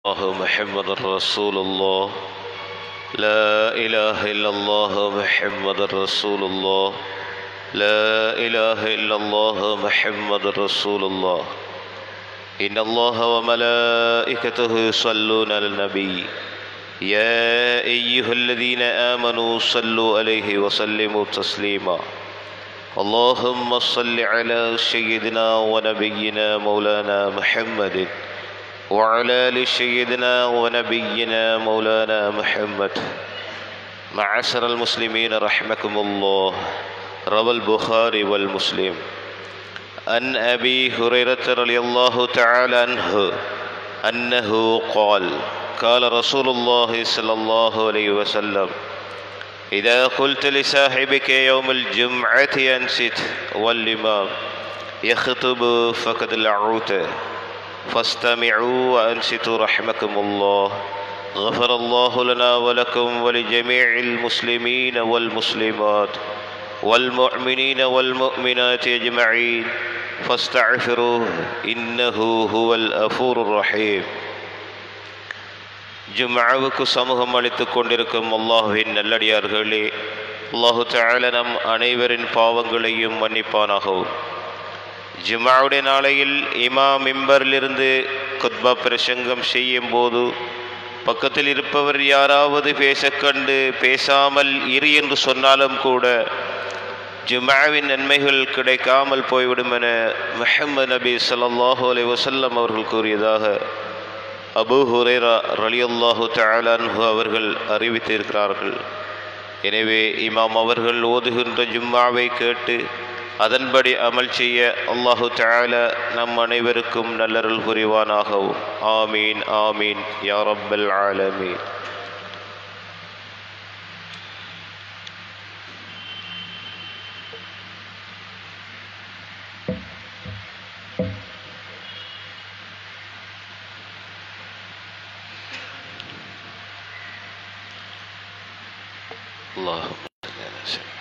الله محمد رسول الله لا إله إلا الله محمد رسول الله لا إله إلا الله محمد رسول الله إن الله وملائكته يصلون على النبي يا أيها الذين آمنوا صلوا عليه وسلموا تسليما اللهم صل على سيدنا ونبينا مولانا محمد وعلى آل سيدنا ونبينا مولانا محمد معشر المسلمين رحمكم الله روى البخاري والمسلم عن أبي هريرة رضي الله تعالى عنه أنه قال قال رسول الله صلى الله عليه وسلم إذا قلت لصاحبك يوم الجمعة أنست والإمام يخطب فقد لعوت فاستمعوا وأنصتوا رحمكم الله غفر الله لنا ولكم ولجميع المسلمين والمسلمات والمؤمنين والمؤمنات أجمعين فاستغفروه إنه هو الأفور الرحيم ஜும்மாவுக்கு சமூகம் அளித்துக் கொண்டிருக்கும் அல்லாஹுவின் நல்லடியார்களே அல்லாஹு தஆலா நம் அனைவரின் பாவங்களையும் மன்னிப்பானாகவும் ஜும்மாவுடைய நாளையில் இமா மிம்பரிலிருந்து குத்பா பிரசங்கம் செய்யும் போது பக்கத்தில் இருப்பவர் யாராவது பேசக் கண்டு பேசாமல் இரு என்று சொன்னாலும் கூட ஜும்மாவின் நன்மைகள் கிடைக்காமல் போய்விடும் என முஹம்மது நபி ஸல்லல்லாஹு அலைஹி வஸல்லம் அவர்கள் கூறியதாக அபு ஹுரேரா ரலியல்லாஹு தஆலான்ஹு அவர்கள் அறிவித்திருக்கிறார்கள் எனவே இமாம் அவர்கள் ஓதுகின்ற ஜும்மாவை கேட்டு அதன்படி அமல் செய்ய அல்லாஹு தஆலா நம் அனைவருக்கும் நல்லருள் புரிவானாகவும் ஆமீன் ஆமீன் யா ரப்பல் ஆலமீன் اللهم صل على سيدنا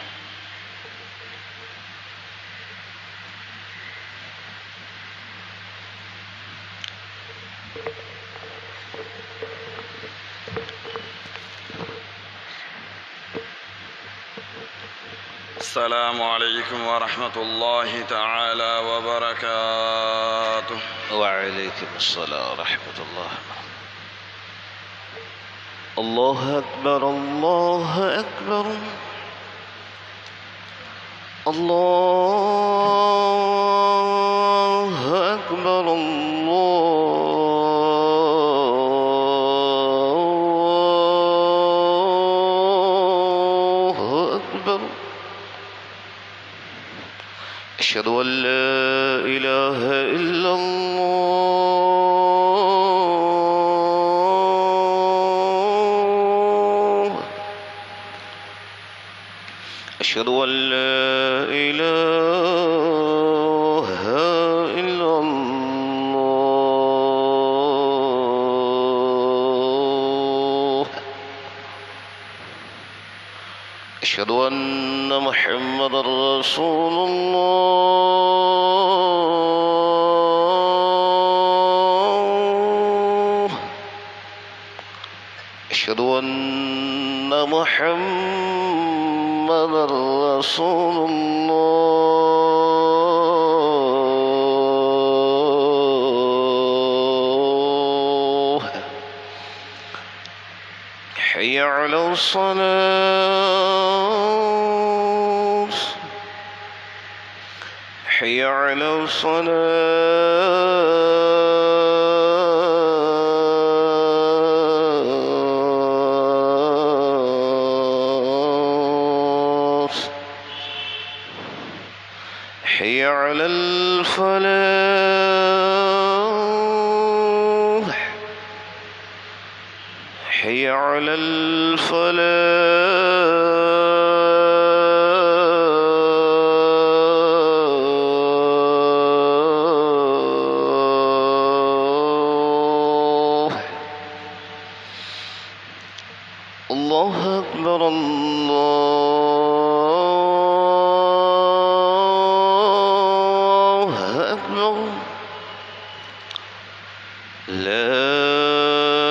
السلام عليكم ورحمة الله تعالى وبركاته وعليكم السلام ورحمة الله الله أكبر الله أكبر الله أكبر الله أكبر أشهد أن لا إله إلا الله أشهد أن لا إله إلا الله أشهد أن محمد رسول الله أشهد أن محمد رسول الله حي على الصلاة حي على الصلاة حي على الفلاح حي على الفلاح الله أكبر الله أكبر لا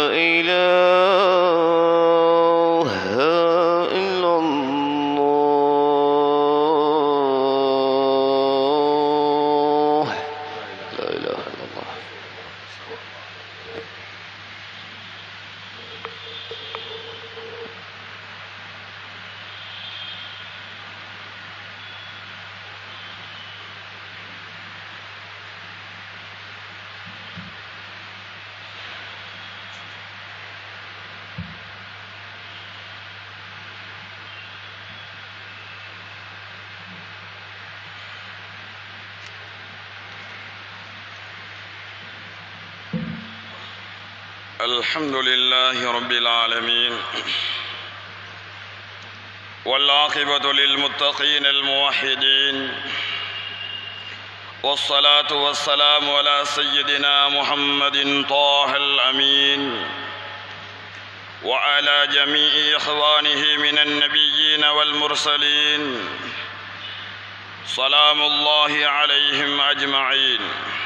الحمد لله رب العالمين والعاقبة للمتقين الموحدين والصلاة والسلام على سيدنا محمد طه الأمين وعلى جميع إخوانه من النبيين والمرسلين سلام الله عليهم أجمعين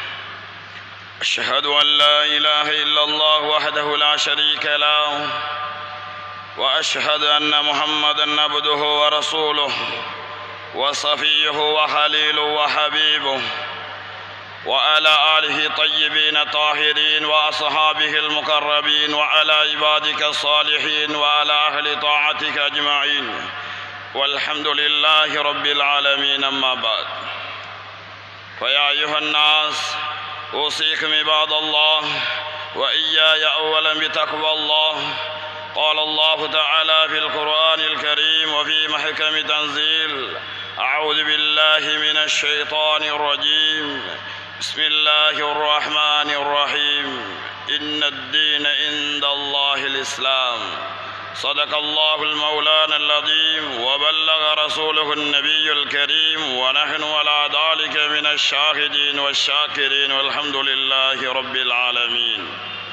أشهد أن لا إله إلا الله وحده لا شريك له وأشهد أن محمدا عبده ورسوله وصفيه وخليله وحبيبه وعلى آله طيبين طاهرين وأصحابه المقربين وعلى عبادك الصالحين وعلى أهل طاعتك أجمعين والحمد لله رب العالمين أما بعد فيا أيها الناس أوصيكم عباد الله وإياي أولا بتقوى الله قال الله تعالى في القرآن الكريم وفي محكم تنزيل أعوذ بالله من الشيطان الرجيم بسم الله الرحمن الرحيم إن الدين عند الله الإسلام صدق الله المولانا العظيم وبلغ رسوله النبي الكريم ونحن على ذلك من الشاهدين والشاكرين والحمد لله رب العالمين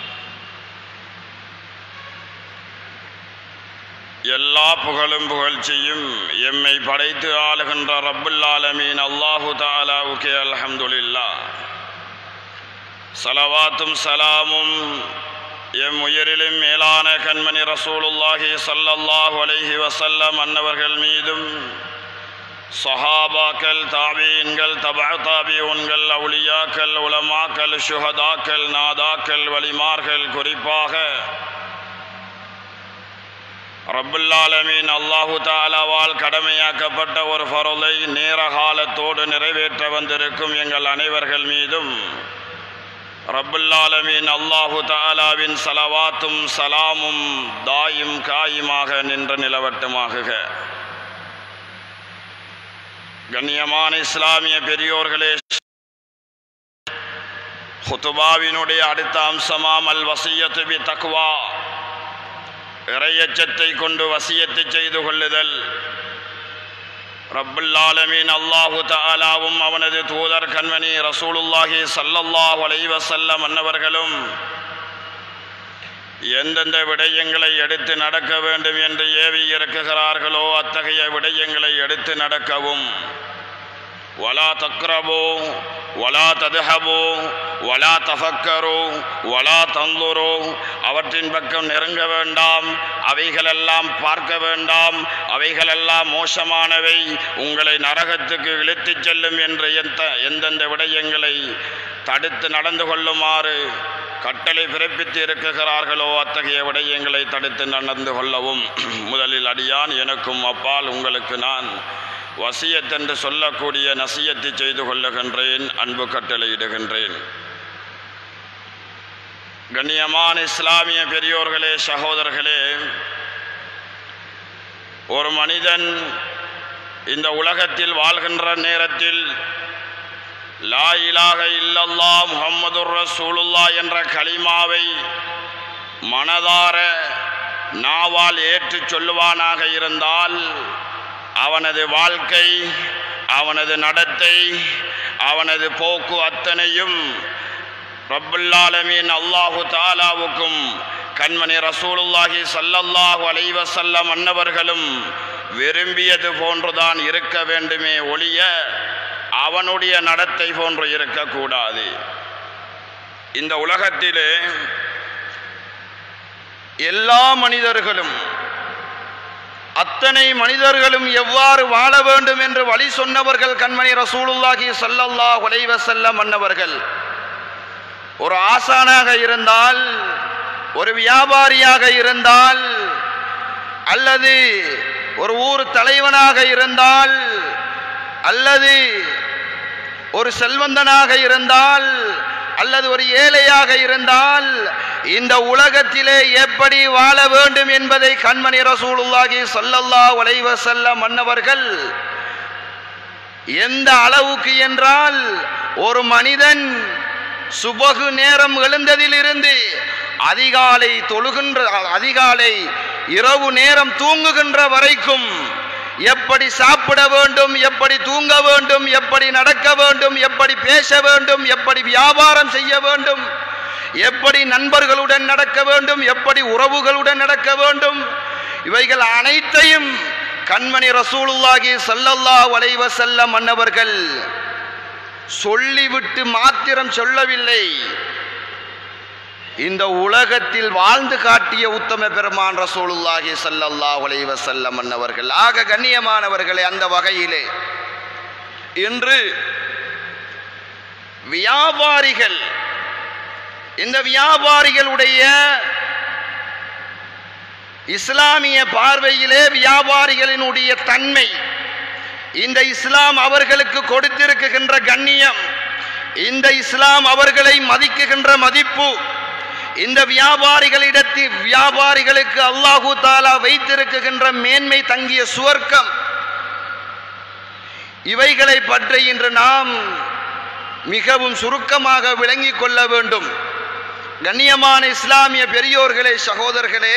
எல்லா புகழும் புகழ்ச்சியும் எம்மை படைத்து ஆளுகின்ற ரப்புல் ஆலமீன் அல்லாஹு தாலாவுக்கே அல்ஹம்துலில்லா சலவாத்தும் சலாமும் எம் உயிரிலும் மேலான கண்மணி ரசூலுல்லாஹி ஸல்லல்லாஹு அலைஹி வஸல்லம் அன்னவர்கள் மீதும் சஹாபாக்கள் தாபீன்கள் தபா தாபியூன்கள் அவுலியாக்கள் உலமாக்கள் சுஹதாக்கள் நாதாக்கள் வலிமார்கள் குறிப்பாக ரப்புல்லாலமீன் அல்லாஹு தாலாவால் கடமையாக்கப்பட்ட ஒரு ஃபருளை நேர காலத்தோடு நிறைவேற்ற வந்திருக்கும் எங்கள் அனைவர்கள் மீதும் ரப்புல்லாலமீன் அல்லாஹு தாலாவின் சலவாத்தும் சலாமும் தாயும் காயுமாக நின்று நிலவட்டுமாகுக கண்ணியமான இஸ்லாமிய பெரியோர்களே ஹுத்துபாவினுடைய அடுத்த அம்சமாம் அல் வசியத்து பி தக்வா இறையச்சத்தை கொண்டு வசியத்தை செய்து கொள்ளுதல் ரப்புல்லாலமீன் அல்லாஹு தாலாவும் அவனது தூதர் கண்மணி ரசூலுல்லாஹி சல்லல்லாஹ் அலைவசல்லம் அன்னவர்களும் எந்தெந்த விடயங்களை எடுத்து நடக்க வேண்டும் என்று ஏவி இருக்குகிறார்களோ அத்தகைய விடயங்களை எடுத்து நடக்கவும் வலா தக்ரபோ வலா ததுஹபோ வலா தஃபக்கரோ வலா தந்துரோ அவற்றின் பக்கம் நெருங்க வேண்டாம் அவைகளெல்லாம் பார்க்க வேண்டாம் அவைகளெல்லாம் மோசமானவை உங்களை நரகத்துக்கு இழுத்துச் செல்லும் என்று எந்த எந்தெந்த விடயங்களை தடுத்து நடந்து கொள்ளுமாறு கட்டளை பிறப்பித்து இருக்குகிறார்களோ அத்தகைய விடயங்களை தடுத்து நடந்து கொள்ளவும் முதலில் அடியான் எனக்கும் அப்பால் உங்களுக்கு நான் வசியத்தென்று சொல்லக்கூடிய நசியத்தை செய்து கொள்ளுகின்றேன் அன்பு கட்டளையிடுகின்றேன் கண்ணியமான இஸ்லாமிய பெரியோர்களே சகோதரர்களே ஒரு மனிதன் இந்த உலகத்தில் வாழ்கின்ற நேரத்தில் லா இலாக இல்லல்லா முகம்மது ரசூலுல்லா என்ற கலிமாவை மனதார நாவால் ஏற்று சொல்லுவானாக இருந்தால் அவனது வாழ்க்கை அவனது நடத்தை அவனது போக்கு அத்தனையும் ரப்புல்லாலமீன் அல்லாஹு தாலாவுக்கும் கண்மணி ரசூலுல்லாஹி சல்லல்லாஹு அலைவசல்லம் அன்னவர்களும் விரும்பியது போன்றுதான் இருக்க வேண்டுமே ஒழிய அவனுடைய நடத்தை போன்று இருக்கக்கூடாது இந்த உலகத்திலே எல்லா மனிதர்களும் அத்தனை மனிதர்களும் எவ்வாறு வாழ வேண்டும் என்று வழி சொன்னவர்கள் கண்மணி ரசூலுல்லாஹி சல்லல்லாஹ் உலைவசல்லம் அன்னவர்கள் ஒரு ஆசானாக இருந்தால் ஒரு வியாபாரியாக இருந்தால் அல்லது ஒரு ஊர் தலைவனாக இருந்தால் அல்லது ஒரு செல்வந்தனாக இருந்தால் அல்லது ஒரு ஏழையாக இருந்தால் இந்த உலகத்திலே எப்படி வாழ வேண்டும் என்பதை கண்மணி ரசூலுல்லாஹி ஸல்லல்லாஹு அலைஹி வஸல்லம் மன்னவர்கள் எந்த அளவுக்கு என்றால் ஒரு மனிதன் சுபகு நேரம் எழுந்ததிலிருந்து அதிகாலை தொழுகின்ற அதிகாலை இரவு நேரம் தூங்குகின்ற வரைக்கும் எப்படி சாப்பிட வேண்டும் எப்படி தூங்க வேண்டும் எப்படி நடக்க வேண்டும் எப்படி பேச வேண்டும் எப்படி வியாபாரம் செய்ய வேண்டும் எப்படி நண்பர்களுடன் நடக்க வேண்டும் எப்படி உறவுகளுடன் நடக்க வேண்டும் இவைகள் அனைத்தையும் கண்மணி ரசூலுல்லாஹி ஸல்லல்லாஹு அலைஹி வஸல்லம் மன்னவர்கள் சொல்லிவிட்டு மாத்திரம் சொல்லவில்லை இந்த உலகத்தில் வாழ்ந்து காட்டிய உத்தம பெருமான் ரசூலுல்லாஹி ஸல்லல்லாஹு அலைஹி வஸல்லம் அன்னவர்கள் ஆக கண்ணியமானவர்களே அந்த வகையிலே இன்று வியாபாரிகள் இந்த வியாபாரிகளுடைய இஸ்லாமிய பார்வையிலே வியாபாரிகளினுடைய தன்மை இந்த இஸ்லாம் அவர்களுக்கு கொடுத்திருக்கின்ற கண்ணியம் இந்த இஸ்லாம் அவர்களை மதிக்குகின்ற மதிப்பு இந்த வியாபாரிகளிடத்தில் வியாபாரிகளுக்கு அல்லாஹு தாலா வைத்திருக்கின்ற மேன்மை தங்கிய சுவர்க்கம் இவைகளை பற்றி இன்று நாம் மிகவும் சுருக்கமாக விளங்கிக் கொள்ள வேண்டும் கண்ணியமான இஸ்லாமிய பெரியோர்களே சகோதரர்களே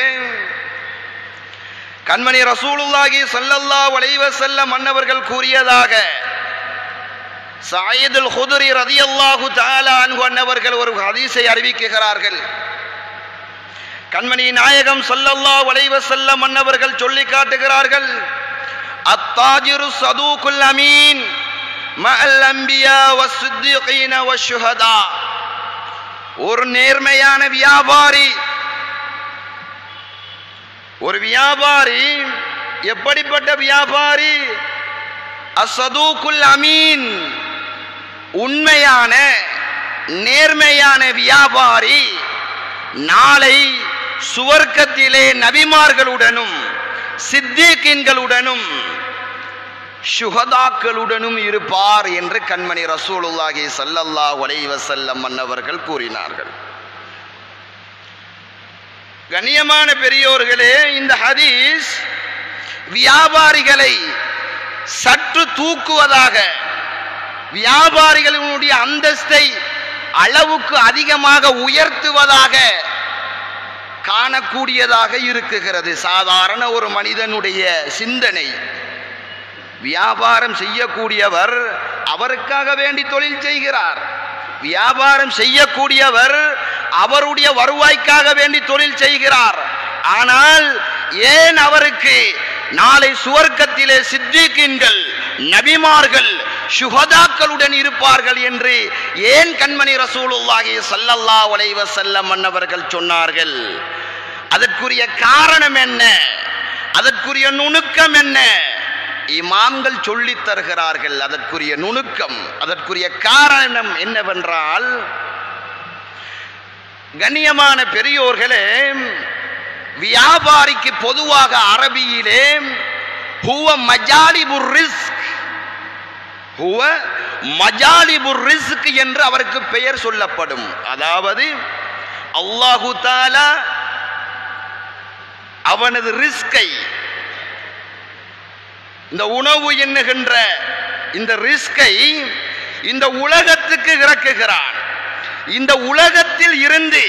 கண்மணி ரசூலுல்லாஹி ஸல்லல்லாஹு அலைஹி வஸல்லம் மன்னவர்கள் கூறியதாக சாயிதுல் ஹுதுரி ரதியல்லாஹு தஆலா அன்ஹு அன்னவர்கள் ஒரு ஹதீஸை அறிவிக்கிறார்கள் கண்மணி நாயகம் ஸல்லல்லாஹு அலைஹி வஸல்லம் மன்னவர்கள் சொல்லி காட்டுகிறார்கள் அத்தாஜிரு சதூகுல் அமீன் மஅல் அன்பியா வஸ்ஸித்தீகீன வஷ்ஷுஹதா ஒரு நேர்மையான வியாபாரி ஒரு வியாபாரி எப்படிப்பட்ட வியாபாரி அசதூக்குல் அமீன் உண்மையான நேர்மையான வியாபாரி நாளை சுவர்க்கத்திலே நபிமார்களுடனும் சித்திகின்களுடனும் சுகதாக்களுடனும் இருப்பார் என்று கண்மணி ரசூலுல்லாஹி ஸல்லல்லாஹு அலைஹி வஸல்லம் மன்னவர்கள் கூறினார்கள் கண்ணியமான பெரியோர்களே இந்த ஹதீஸ் வியாபாரிகளை சற்று தூக்குவதாக வியாபாரிகளினுடைய அந்தஸ்தை அளவுக்கு அதிகமாக உயர்த்துவதாக காணக்கூடியதாக இருக்குகிறது சாதாரண ஒரு மனிதனுடைய சிந்தனை வியாபாரம் செய்யக்கூடியவர் அவருக்காக வேண்டி தொழில் செய்கிறார் வியாபாரம் செய்யக்கூடியவர் அவருடைய வருவாய்க்காக வேண்டி தொழில் செய்கிறார் ஆனால் ஏன் அவருக்கு நாளை சுவர்க்கத்திலே சித்திகின்கள் நபிமார்கள் சுகதாக்களுடன் இருப்பார்கள் என்று ஏன் கண்மணி ரசூலுல்லாஹி ஸல்லல்லாஹு அலைஹி வஸல்லம் அன்னவர்கள் சொன்னார்கள் அதற்குரிய காரணம் என்ன அதற்குரிய நுணுக்கம் என்ன இமாம்கள் சொல்லித் தருகிறார்கள் அதற்குரிய நுணுக்கம் அதற்குரிய காரணம் என்னவென்றால் கண்ணியமான பெரியோர்களே வியாபாரிக்கு பொதுவாக அரபியிலே ஹுவ மஜாலிபுர் ரிஸ்க் ஹுவ மஜாலிபுர் ரிஸ்க் என்று அவருக்கு பெயர் சொல்லப்படும் அதாவது அல்லாஹு தாலா அவனது ரிஸ்கை இந்த உணவு எண்ணுகின்ற இந்த ரிஸ்கை இந்த உலகத்துக்கு இறக்குகிறான் இந்த உலகத்தில் இருந்து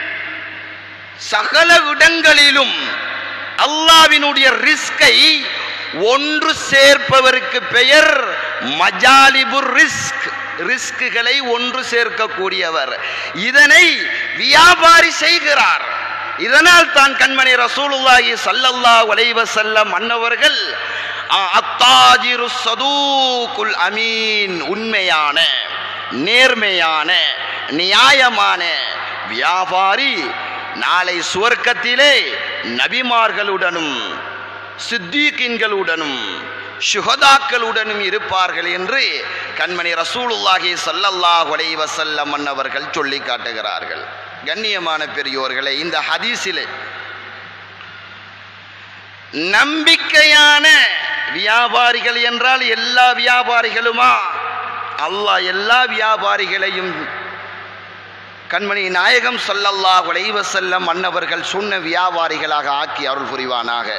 சகல இடங்களிலும் அல்லாவினுடைய ரிஸ்கை ஒன்று சேர்ப்பவருக்கு பெயர் மஜாலிபுர் ரிஸ்க் ரிஸ்குகளை ஒன்று சேர்க்கக்கூடியவர் இதனை வியாபாரி செய்கிறார் இதனால் தான் கண்மணி ரசூலுல்லாஹி ஸல்லல்லாஹு அலைஹி வஸல்லம் அன்னவர்கள் அ- அத்தாஜிரு சதூகுல் அமீன் உண்மையான நேர்மையான நியாயமான வியாபாரி நாளை சுவர்க்கத்திலே நபிமார்களுடனும் சித்தீக்கின்களுடனும் சுகதாக்களுடனும் இருப்பார்கள் என்று கண்மணி ரசூலுல்லாஹி ஸல்லல்லாஹு அலைஹி வஸல்லம் அவர்கள் சொல்லி காட்டுகிறார்கள் கண்ணியமான பெரியோர்களே இந்த ஹதீஸிலே நம்பிக்கையான வியாபாரிகள் என்றால் எல்லா வியாபாரிகளுமா அல்லாஹ் எல்லா வியாபாரிகளையும் கண்மணி நாயகம் ஸல்லல்லாஹு அலைஹி வஸல்லம் மன்னவர்கள் சொன்ன வியாபாரிகளாக ஆக்கி அருள் புரிவானாக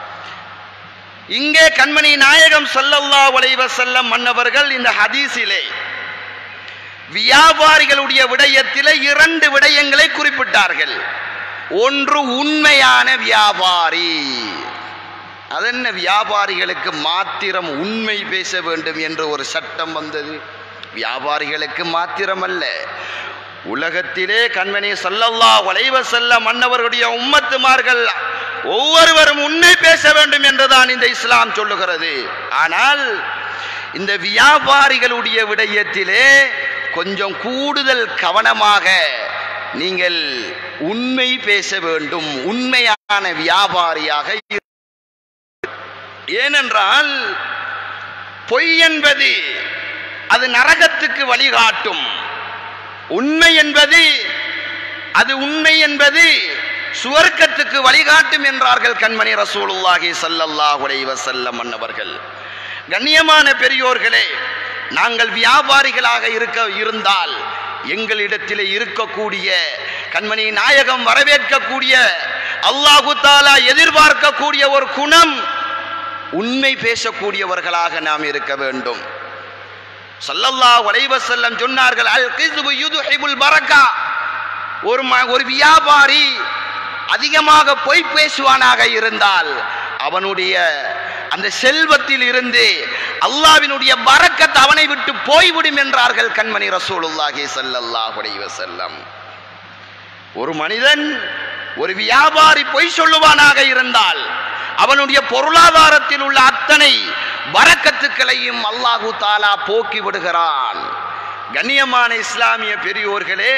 இங்கே கண்மணி நாயகம் ஸல்லல்லாஹு அலைஹி வஸல்லம் மன்னவர்கள் இந்த ஹதீஸிலே வியாபாரிகளுடைய விடயத்திலே இரண்டு விடயங்களை குறிப்பிட்டார்கள் ஒன்று உண்மையான வியாபாரி அதென்ன வியாபாரிகளுக்கு மாத்திரம் உண்மை பேச வேண்டும் என்று ஒரு சட்டம் வந்தது வியாபாரிகளுக்கு மாத்திரமல்ல உலகத்திலே கண்மணி சல்லல்லா வளைவ செல்ல மன்னவர்களுடைய உம்மத்துமார்கள் ஒவ்வொருவரும் உண்மை பேச வேண்டும் என்றுதான் இந்த இஸ்லாம் சொல்லுகிறது ஆனால் இந்த வியாபாரிகளுடைய விடயத்திலே கொஞ்சம் கூடுதல் கவனமாக நீங்கள் உண்மை பேச வேண்டும் உண்மையான வியாபாரியாக இரு- ஏனென்றால் பொய் என்பது அது நரகத்துக்கு வழிகாட்டும் உண்மை என்பது அது உண்மை என்பது சுவர்க்கத்துக்கு வழிகாட்டும் என்றார்கள் கண்மணி ரசூலுல்லாஹி ஸல்லல்லாஹு அலைஹி வஸல்லம் அன்னவர்கள் கண்ணியமான பெரியோர்களே நாங்கள் வியாபாரிகளாக இருக்க இருந்தால் எங்களிடத்திலே இருக்கக்கூடிய கண்மணி நாயகம் வரவேற்கக்கூடிய அல்லாஹு தாலா எதிர்பார்க்கக்கூடிய ஒரு குணம் உண்மை பேசக்கூடியவர்களாக நாம் இருக்க வேண்டும் ஸல்லல்லாஹு அலைஹி வஸல்லம் சொன்னார்கள் அல் கிஸ்பு யுதுஹிபுல் பரக்கா ஒரு ம- ஒரு வியாபாரி அதிகமாக பொய் பேசுவானாக இருந்தால் அவனுடைய அந்த செல்வத்தில் இருந்து அல்லாவினுடைய பரக்கத் அவனை விட்டு போய்விடும் என்றார்கள் கண்மணி ரசூலுல்லாஹி ஸல்லல்லாஹு அலைஹி வஸல்லம் ஒரு மனிதன் ஒரு வியாபாரி பொய் சொல்லுவானாக இருந்தால் அவனுடைய பொருளாதாரத்தில் உள்ள அத்தனை வரக்கத்துக்களையும் அல்லாஹு தாலா போக்கி விடுகிறான் கண்ணியமான இஸ்லாமிய பெரியோர்களே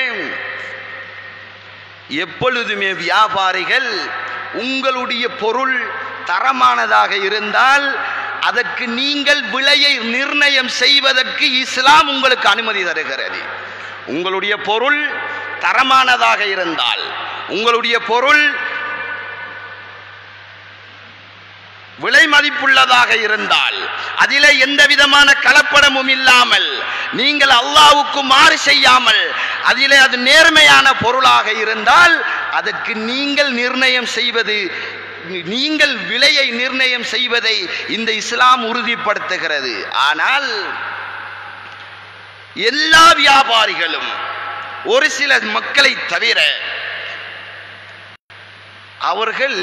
எப்பொழுதுமே வியாபாரிகள் உங்களுடைய பொருள் தரமானதாக இருந்தால் அதற்கு நீங்கள் விலையை நிர்ணயம் செய்வதற்கு இஸ்லாம் உங்களுக்கு அனுமதி தருகிறது உங்களுடைய பொருள் தரமானதாக இருந்தால் உங்களுடைய பொருள் விலை மதிப்புள்ளதாக இருந்தால் அதிலே எந்த விதமான கலப்படமும் இல்லாமல் நீங்கள் அல்லாவுக்கு மாறு செய்யாமல் அதிலே அது நேர்மையான பொருளாக இருந்தால் அதற்கு நீங்கள் நிர்ணயம் செய்வது நீங்கள் விலையை நிர்ணயம் செய்வதை இந்த இஸ்லாம் உறுதிப்படுத்துகிறது ஆனால் எல்லா வியாபாரிகளும் ஒரு சில மக்களை தவிர அவர்கள்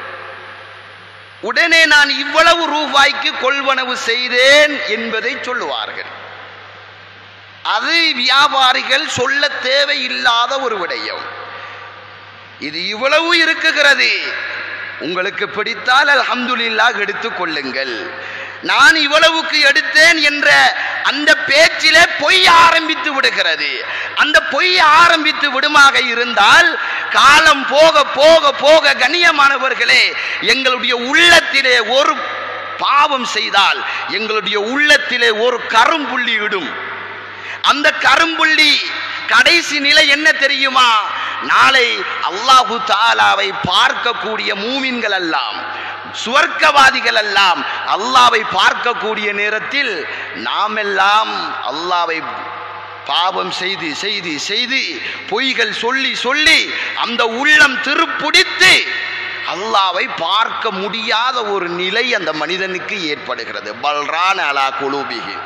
உடனே நான் இவ்வளவு ரூபாய்க்கு கொள்வனவு செய்தேன் என்பதை சொல்லுவார்கள் அது வியாபாரிகள் சொல்ல தேவையில்லாத ஒரு விடயம் இது இவ்வளவு இருக்குகிறது உங்களுக்கு பிடித்தால் அல்ஹம்துலில்லாஹ் எடுத்துக் கொள்ளுங்கள் நான் இவ்வளவுக்கு எடுத்தேன் என்ற அந்த பேச்சிலே பொய் ஆரம்பித்து விடுகிறது அந்த பொய் ஆரம்பித்து விடுமாக இருந்தால் காலம் போக போக போக கண்ணியமானவர்களே எங்களுடைய உள்ளத்திலே ஒரு பாவம் செய்தால் எங்களுடைய உள்ளத்திலே ஒரு கரும்புள்ளி இடும் அந்த கரும்புள்ளி கடைசி நிலை என்ன தெரியுமா நாளை அல்லாஹு தாலாவை பார்க்கக்கூடிய மூமின்கள் எல்லாம் சுவர்க்கவாதிகள் எல்லாம் அல்லாவை பார்க்கக்கூடிய நேரத்தில் நாம் எல்லாம் அல்லாவை பாவம் செய்து செய்து செய்து பொய்கள் சொல்லி சொல்லி அந்த உள்ளம் திருப்பிடித்து அல்லாவை பார்க்க முடியாத ஒரு நிலை அந்த மனிதனுக்கு ஏற்படுகிறது பல்ரான் அலா குலூபிகி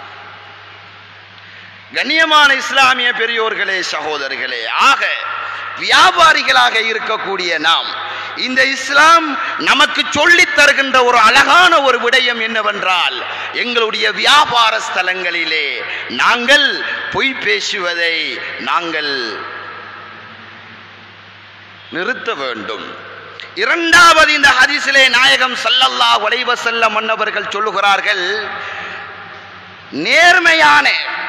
கண்ணியமான இஸ்லாமிய பெரியோர்களே சகோதரர்களே ஆக வியாபாரிகளாக இருக்கக்கூடிய நாம் இந்த இஸ்லாம் நமக்கு சொல்லித் தருகின்ற ஒரு அழகான ஒரு விடயம் என்னவென்றால் எங்களுடைய வியாபார ஸ்தலங்களிலே நாங்கள் பொய் பேசுவதை நாங்கள் நிறுத்த வேண்டும் இரண்டாவது இந்த ஹதீஸிலே நாயகம் ஸல்லல்லாஹு அலைஹி வஸல்லம் மன்னவர்கள் சொல்லுகிறார்கள் நேர்மையான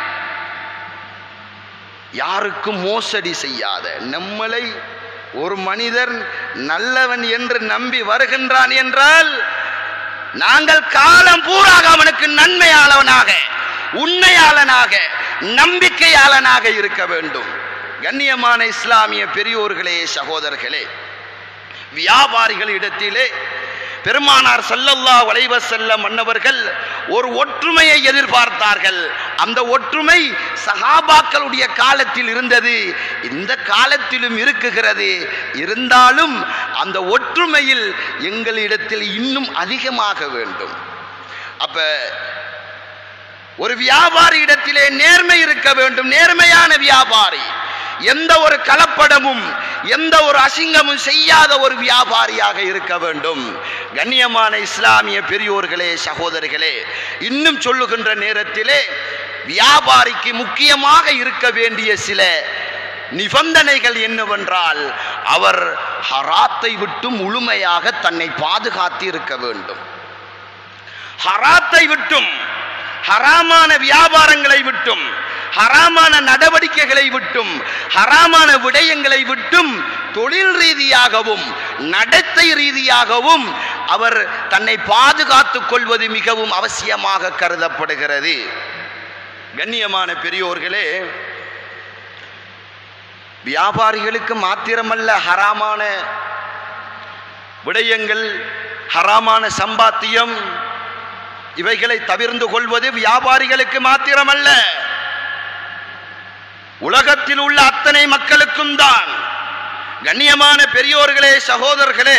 யாருக்கும் மோசடி செய்யாத நம்மளை ஒரு மனிதர் நல்லவன் என்று நம்பி வருகின்றான் என்றால் நாங்கள் காலம் பூராக அவனுக்கு நன்மையாளவனாக உண்மையாளனாக நம்பிக்கையாளனாக இருக்க வேண்டும் கண்ணியமான இஸ்லாமிய பெரியோர்களே சகோதரர்களே வியாபாரிகளிடத்திலே பெருமானார் ஸல்லல்லாஹு அலைஹி வஸல்லம் மன்னவர்கள் ஒரு ஒற்றுமையை எதிர்பார்த்தார்கள் அந்த ஒற்றுமை சஹாபாக்களுடைய காலத்தில் இருந்தது இந்த காலத்திலும் இருக்குகிறது இருந்தாலும் அந்த ஒற்றுமையில் எங்களிடத்தில் இன்னும் அதிகமாக வேண்டும் அப்ப ஒரு வியாபாரி இடத்திலே நேர்மை இருக்க வேண்டும் நேர்மையான வியாபாரி எந்த ஒரு கலப்படமும் எந்த ஒரு அசிங்கமும் செய்யாத ஒரு வியாபாரியாக இருக்க வேண்டும் கண்ணியமான இஸ்லாமிய பெரியோர்களே சகோதரிகளே இன்னும் சொல்லுகின்ற நேரத்திலே வியாபாரிக்கு முக்கியமாக இருக்க வேண்டிய சில நிபந்தனைகள் என்னவென்றால் அவர் ஹராத்தை விட்டு முழுமையாக தன்னை பாதுகாத்து இருக்க வேண்டும் ஹராத்தை விட்டும் ஹராமான வியாபாரங்களை விட்டும் ஹராமான நடவடிக்கைகளை விட்டும் ஹராமான விடயங்களை விட்டும் தொழில் ரீதியாகவும் நடத்தை ரீதியாகவும் அவர் தன்னை பாதுகாத்துக் கொள்வது மிகவும் அவசியமாக கருதப்படுகிறது கண்ணியமான பெரியோர்களே வியாபாரிகளுக்கு மாத்திரமல்ல ஹராமான விடயங்கள் ஹராமான சம்பாத்தியம் இவைகளை தவிர்ந்து கொள்வது வியாபாரிகளுக்கு மாத்திரமல்ல உலகத்தில் உள்ள அத்தனை மக்களுக்கும் தான் கண்ணியமான பெரியோர்களே சகோதரர்களே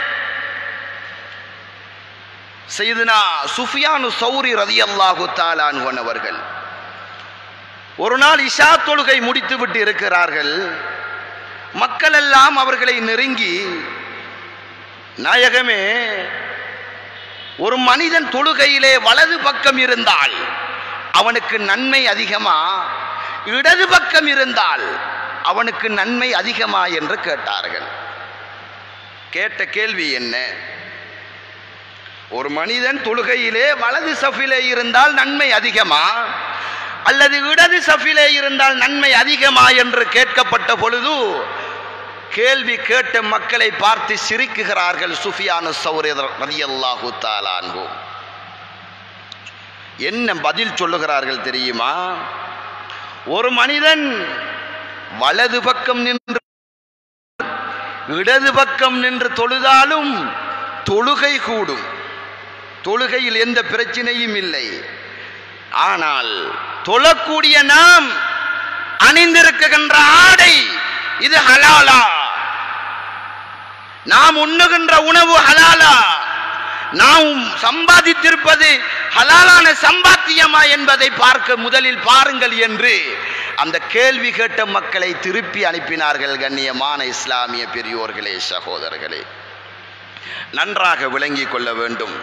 செய்துனா சுஃபியானு சௌரி ரதியல்லாஹு தாலான் அவர்கள் ஒரு நாள் இஷா தொழுகை முடித்து விட்டு இருக்கிறார்கள் மக்கள் எல்லாம் அவர்களை நெருங்கி நாயகமே ஒரு மனிதன் தொழுகையிலே வலது பக்கம் இருந்தால் அவனுக்கு நன்மை அதிகமா இடது பக்கம் இருந்தால் அவனுக்கு நன்மை அதிகமா என்று கேட்டார்கள் கேட்ட கேள்வி என்ன ஒரு மனிதன் தொழுகையிலே வலது சஃபிலே இருந்தால் நன்மை அதிகமா அல்லது இடது சஃபிலே இருந்தால் நன்மை அதிகமா என்று கேட்கப்பட்ட பொழுது கேள்வி கேட்ட மக்களை பார்த்து சிரிக்குகிறார்கள் சுஃபியானு சௌரிய ரதியல்லாஹு தாலான்கு என்ன பதில் சொல்லுகிறார்கள் தெரியுமா ஒரு மனிதன் வலது பக்கம் நின்று இடது பக்கம் நின்று தொழுதாலும் தொழுகை கூடும் தொழுகையில் எந்த பிரச்சனையும் இல்லை ஆனால் தொழக்கூடிய நாம் அணிந்திருக்கின்ற ஆடை இது ஹலாலா நாம் உண்ணுகின்ற உணவு ஹலாலா நாம் சம்பாதித்திருப்பது ஹலாலான சம்பாத்தியமா என்பதை பார்க்க முதலில் பாருங்கள் என்று அந்த கேள்வி கேட்ட மக்களை திருப்பி அனுப்பினார்கள் கண்ணியமான இஸ்லாமிய பெரியோர்களே சகோதரர்களே நன்றாக விளங்கிக் கொள்ள வேண்டும்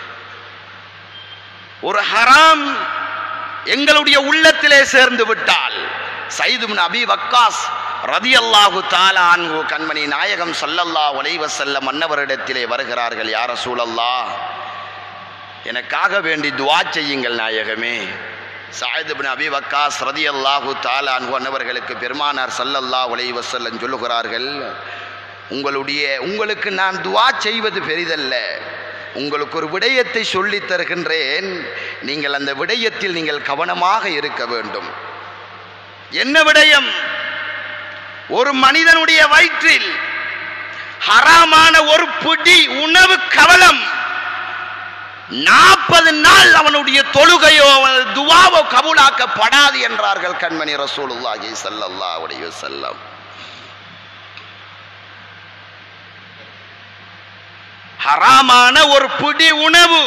ஒரு ஹராம் எங்களுடைய உள்ளத்திலே சேர்ந்து விட்டால் சைதும் அபி வக்காஸ் ரதியல்லாஹு தாலா அன்கு கண்மணி நாயகம் சல்லல்லா உலைவ செல்ல மன்னவரிடத்திலே வருகிறார்கள் யார சூழல்லா எனக்காக வேண்டி துவா செய்யுங்கள் நாயகமே சாயிதுபின் அபி வக்காஸ் ரதியல்லாஹு தாலா அன்கு அன்னவர்களுக்கு பெருமானார் சல்லல்லா உலைவ செல்லம் சொல்லுகிறார்கள் உங்களுடைய உங்களுக்கு நான் துவா செய்வது பெரிதல்ல உங்களுக்கு ஒரு விடயத்தை சொல்லித் தருகின்றேன் நீங்கள் அந்த விடயத்தில் நீங்கள் கவனமாக இருக்க வேண்டும் என்ன விடயம் ஒரு மனிதனுடைய வயிற்றில் ஹராமான ஒரு பிடி உணவு கவலம் நாற்பது நாள் அவனுடைய தொழுகையோ அவனது துவாவோ கபூலாக்கப்படாது என்றார்கள் கண்மணி ரசூலுல்லாஹி ஸல்லல்லாஹு அலைஹி வஸல்லம் ஹராமான ஒரு பிடி உணவு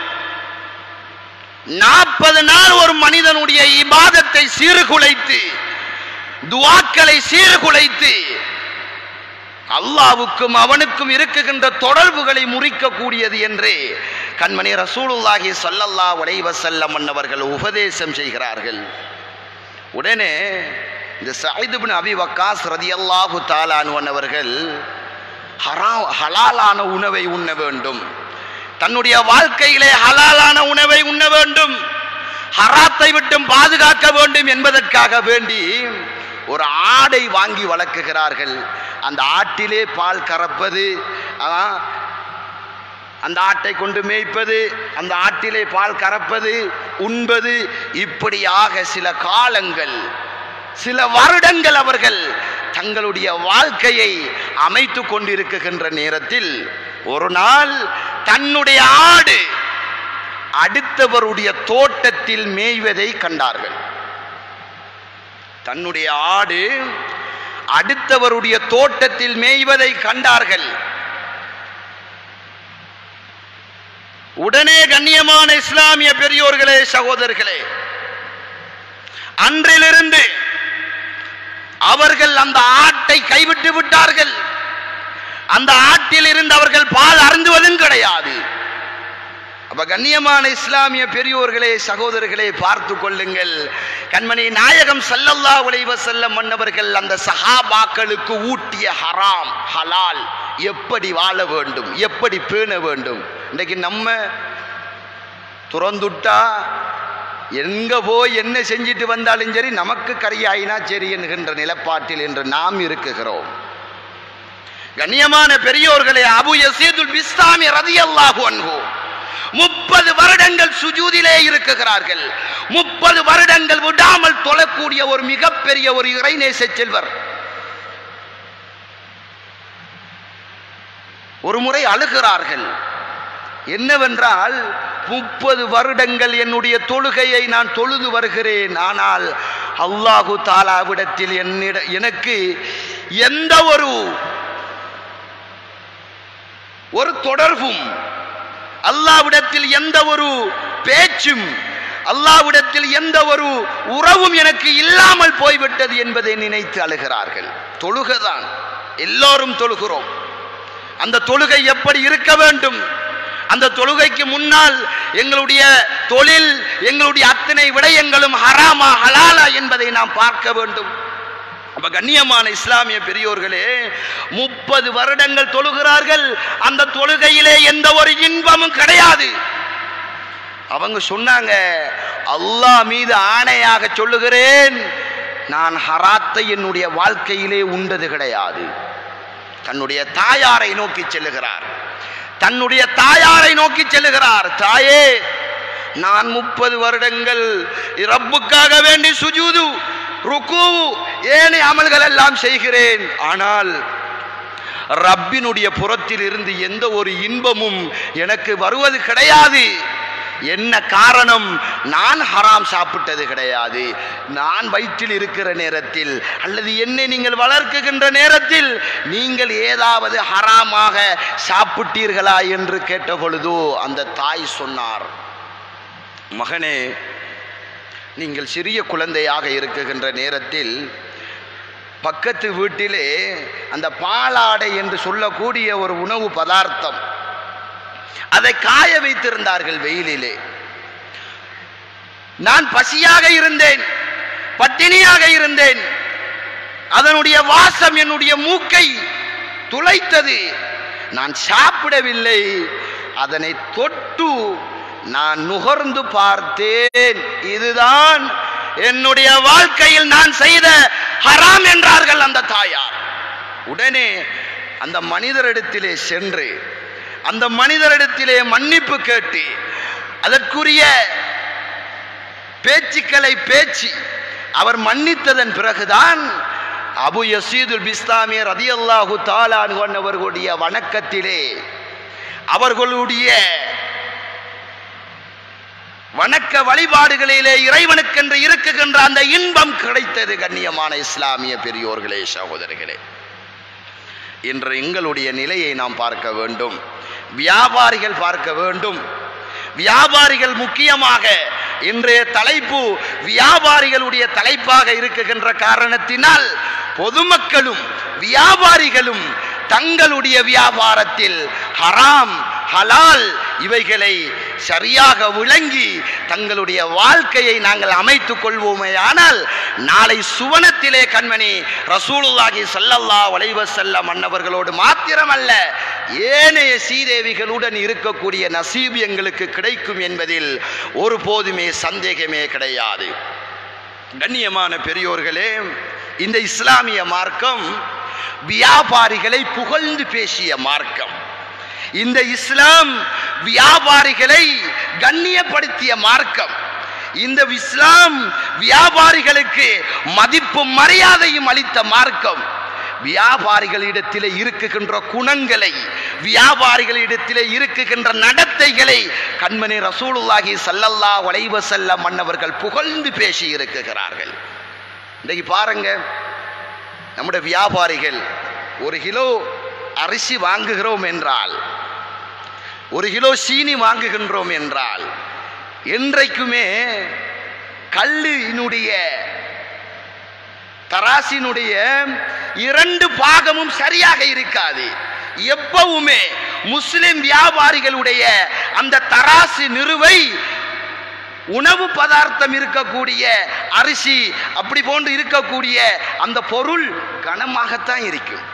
நாற்பது நாள் ஒரு மனிதனுடைய இபாதத்தை சீர்குலைத்து துவாக்களை சீர்குலைத்து அல்லாவுக்கும் அவனுக்கும் இருக்குகின்ற தொடர்புகளை முறிக்கக்கூடியது என்று கண்மணி ரசூலுல்லாஹி ஸல்லல்லா உலைஹி வஸல்லம் அவர்கள் உபதேசம் செய்கிறார்கள் உடனே இந்த சயீத் இப்னு அபி வக்காஸ் ரதியல்லாஹு தாலான் அவர்கள் ஹரா ஹலாலான உணவை உண்ண வேண்டும் தன்னுடைய வாழ்க்கையிலே ஹலாலான உணவை உண்ண வேண்டும் ஹராத்தை விட்டும் பாதுகாக்க வேண்டும் என்பதற்காக வேண்டி ஒரு ஆடை வாங்கி வளர்க்குகிறார்கள் அந்த ஆட்டிலே பால் கறப்பது ஆ, அந்த ஆட்டை கொண்டு மேய்ப்பது அந்த ஆட்டிலே பால் கறப்பது உண்பது இப்படியாக சில காலங்கள் சில வருடங்கள் அவர்கள் தங்களுடைய வாழ்க்கையை அமைத்து கொண்டிருக்கின்ற நேரத்தில் ஒரு நாள் தன்னுடைய ஆடு அடுத்தவருடைய தோட்டத்தில் மேய்வதை கண்டார்கள் தன்னுடைய ஆடு அடுத்தவருடைய தோட்டத்தில் மேய்வதை கண்டார்கள் உடனே கண்ணியமான இஸ்லாமிய பெரியோர்களே சகோதரர்களே அன்றிலிருந்து அவர்கள் அந்த ஆட்டை கைவிட்டு விட்டார்கள் அந்த ஆட்டில் இருந்து அவர்கள் பால் அருந்துவதும் கிடையாது அப்ப கண்ணியமான இஸ்லாமிய பெரியோர்களே சகோதரர்களே பார்த்து கொள்ளுங்கள் கண்மணி நாயகம் சல்லல்லா உலைவ செல்ல மன்னவர்கள் அந்த சஹாபாக்களுக்கு ஊட்டிய ஹராம் ஹலால் எப்படி வாழ வேண்டும் எப்படி பேண வேண்டும் இன்றைக்கு நம்ம துறந்துட்டா எங்க போய் என்ன செஞ்சிட்டு வந்தாலும் சரி நமக்கு கரியாயினா சரி என்கின்ற நிலப்பாட்டில் என்று நாம் இருக்குகிறோம் கண்ணியமான பெரியோர்களே அபு யசீதுல் பிஸ்தாமி ரதியல்லாஹு அன்ஹு முப்பது வருடங்கள் சுஜூதிலே இருக்குகிறார்கள் முப்பது வருடங்கள் விடாமல் தொழக்கூடிய ஒரு மிகப்பெரிய ஒரு இறைநேச செல்வர் ஒரு முறை அழுகிறார்கள் என்னவென்றால் முப்பது வருடங்கள் என்னுடைய தொழுகையை நான் தொழுது வருகிறேன் ஆனால் அல்லாஹு தாலாவிடத்தில் என்னிட எனக்கு எந்த ஒரு ஒரு தொடர்பும் அல்லாவிடத்தில் எந்த ஒரு பேச்சும் அல்லாவிடத்தில் எந்த ஒரு உறவும் எனக்கு இல்லாமல் போய்விட்டது என்பதை நினைத்து அழுகிறார்கள் தொழுகைதான் எல்லோரும் தொழுகிறோம் அந்த தொழுகை எப்படி இருக்க வேண்டும் அந்த தொழுகைக்கு முன்னால் எங்களுடைய தொழில் எங்களுடைய அத்தனை விடயங்களும் ஹராமா ஹலாலா என்பதை நாம் பார்க்க வேண்டும் அப்ப கண்ணியமான இஸ்லாமிய பெரியோர்களே முப்பது வருடங்கள் தொழுகிறார்கள் அந்த தொழுகையிலே எந்த ஒரு இன்பமும் கிடையாது அவங்க சொன்னாங்க அல்லாஹ் மீது ஆணையாக சொல்லுகிறேன் நான் ஹராத்தை என்னுடைய வாழ்க்கையிலே உண்டது கிடையாது தன்னுடைய தாயாரை நோக்கி செல்லுகிறார் தன்னுடைய தாயாரை நோக்கி செல்லுகிறார் தாயே நான் முப்பது வருடங்கள் ரப்புக்காக வேண்டி சுஜூது ருக்கு ஏனை அமல்கள் எல்லாம் செய்கிறேன் ஆனால் ரப்பினுடைய புறத்தில் இருந்து எந்த ஒரு இன்பமும் எனக்கு வருவது கிடையாது என்ன காரணம் நான் ஹராம் சாப்பிட்டது கிடையாது நான் வயிற்றில் இருக்கிற நேரத்தில் அல்லது என்னை நீங்கள் வளர்க்குகின்ற நேரத்தில் நீங்கள் ஏதாவது ஹராமாக சாப்பிட்டீர்களா என்று கேட்ட பொழுதோ அந்த தாய் சொன்னார் மகனே நீங்கள் சிறிய குழந்தையாக இருக்குகின்ற நேரத்தில் பக்கத்து வீட்டிலே அந்த பாலாடை என்று சொல்லக்கூடிய ஒரு உணவு பதார்த்தம் அதை காய வைத்திருந்தார்கள் வெயிலிலே நான் பசியாக இருந்தேன் பட்டினியாக இருந்தேன் அதனுடைய வாசம் என்னுடைய மூக்கை துளைத்தது நான் சாப்பிடவில்லை அதனை தொட்டு நான் நுகர்ந்து பார்த்தேன் இதுதான் என்னுடைய வாழ்க்கையில் நான் செய்த ஹராம் என்றார்கள் அந்த தாயார் உடனே அந்த மனிதரிடத்திலே சென்று அந்த மனிதரிடத்திலே மன்னிப்பு கேட்டு அதற்குரிய பேச்சுக்களை பேச்சு அவர் மன்னித்ததன் பிறகுதான் அபு யசீதுல் பிஸ்லாமிய ரதியல்லாஹு தாலான் அவர்களுடைய வணக்கத்திலே அவர்களுடைய வணக்க வழிபாடுகளிலே இறைவனுக்கென்று இருக்குகின்ற அந்த இன்பம் கிடைத்தது கண்ணியமான இஸ்லாமிய பெரியோர்களே சகோதரர்களே இன்று எங்களுடைய நிலையை நாம் பார்க்க வேண்டும் வியாபாரிகள் பார்க்க வேண்டும் வியாபாரிகள் முக்கியமாக இன்றைய தலைப்பு வியாபாரிகளுடைய தலைப்பாக இருக்குகின்ற காரணத்தினால் பொதுமக்களும் வியாபாரிகளும் தங்களுடைய வியாபாரத்தில் ஹராம் ஹலால் இவைகளை சரியாக விளங்கி தங்களுடைய வாழ்க்கையை நாங்கள் அமைத்துக் கொள்வோமே ஆனால் நாளை சுவனத்திலே கண்மணி ரசூலுல்லாஹி ஸல்லல்லா அலைஹி செல்லம் மன்னவர்களோடு மாத்திரமல்ல ஏனைய சீதேவிகளுடன் இருக்கக்கூடிய நசீப் எங்களுக்கு கிடைக்கும் என்பதில் ஒருபோதுமே சந்தேகமே கிடையாது கண்ணியமான பெரியோர்களே இந்த இஸ்லாமிய மார்க்கம் வியாபாரிகளை புகழ்ந்து பேசிய மார்க்கம் இந்த இஸ்லாம் வியாபாரிகளை கண்ணியப்படுத்திய மார்க்கம் இந்த இஸ்லாம் வியாபாரிகளுக்கு மதிப்பும் மரியாதையும் அளித்த மார்க்கம் வியாபாரிகளிடத்திலே இருக்குகின்ற குணங்களை வியாபாரிகளிடத்திலே இருக்குகின்ற நடத்தைகளை கண்மணி ரசூலுல்லாஹி சல்லல்லா வளைவ செல்ல மன்னவர்கள் புகழ்ந்து பேசி இருக்குகிறார்கள் இன்றைக்கு பாருங்க நம்முடைய வியாபாரிகள் ஒரு கிலோ அரிசி வாங்குகிறோம் என்றால் ஒரு கிலோ சீனி வாங்குகின்றோம் என்றால் என்றைக்குமே கல்லினுடைய தராசினுடைய இரண்டு பாகமும் சரியாக இருக்காது எப்பவுமே முஸ்லிம் வியாபாரிகளுடைய அந்த தராசு நிறுவை உணவு பதார்த்தம் இருக்கக்கூடிய அரிசி அப்படி போன்று இருக்கக்கூடிய அந்த பொருள் கனமாகத்தான் இருக்கும்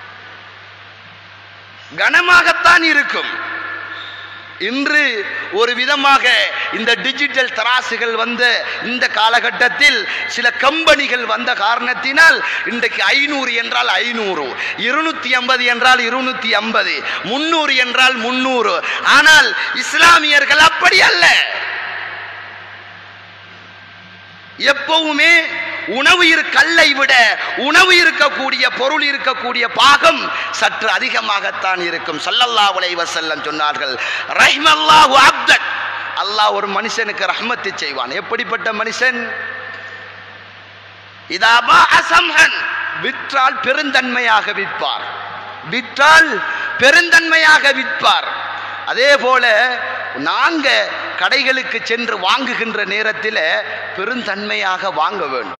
கனமாகத்தான் இருக்கும் இன்று ஒரு விதமாக இந்த டிஜிட்டல் தராசுகள் வந்த இந்த காலகட்டத்தில் சில கம்பெனிகள் வந்த காரணத்தினால் இன்றைக்கு ஐநூறு என்றால் ஐநூறு இருநூத்தி ஐம்பது என்றால் இருநூத்தி ஐம்பது முன்னூறு என்றால் முன்னூறு ஆனால் இஸ்லாமியர்கள் அப்படி அல்ல எப்பவுமே உணவு இரு கல்லை விட உணவு இருக்கக்கூடிய பொருள் இருக்கக்கூடிய பாகம் சற்று அதிகமாகத்தான் இருக்கும் ஸல்லல்லாஹு அலைஹி வஸல்லம் சொன்னார்கள் ரஹ்மல்லாஹு அப்தன் அல்லாஹ் ஒரு மனுஷனுக்கு ரஹ்மத்தை செய்வான் எப்படிப்பட்ட மனுஷன் இதாபா அசம்ஹன் விற்றால் பெருந்தன்மையாக விற்பார் விற்றால் பெருந்தன்மையாக விற்பார் அதே போல நாங்க கடைகளுக்கு சென்று வாங்குகின்ற நேரத்தில் பெருந்தன்மையாக வாங்க வேண்டும்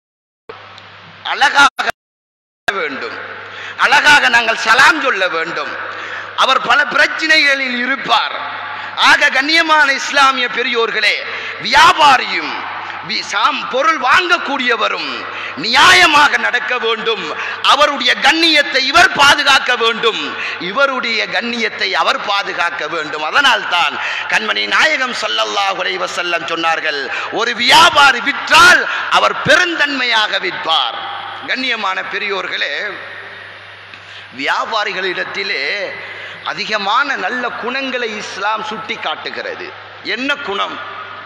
அழகாக வேண்டும் அழகாக நாங்கள் சலாம் சொல்ல வேண்டும் அவர் பல பிரச்சனைகளில் இருப்பார் ஆக கண்ணியமான இஸ்லாமிய பெரியோர்களே வியாபாரியும் வி- சாம் பொருள் வாங்கக்கூடியவரும் நியாயமாக நடக்க வேண்டும் அவருடைய கண்ணியத்தை இவர் பாதுகாக்க வேண்டும் இவருடைய கண்ணியத்தை அவர் பாதுகாக்க வேண்டும் அதனால் தான் கண்மணி நாயகம் ஸல்லல்லாஹு அலைஹி வஸல்லம் சொன்னார்கள் ஒரு வியாபாரி விற்றால் அவர் பெருந்தன்மையாக விற்பார் கண்ணியமான பெரியோர்களே வியாபாரிகளிடத்திலே அதிகமான நல்ல குணங்களை இஸ்லாம் சுட்டி காட்டுகிறது என்ன குணம்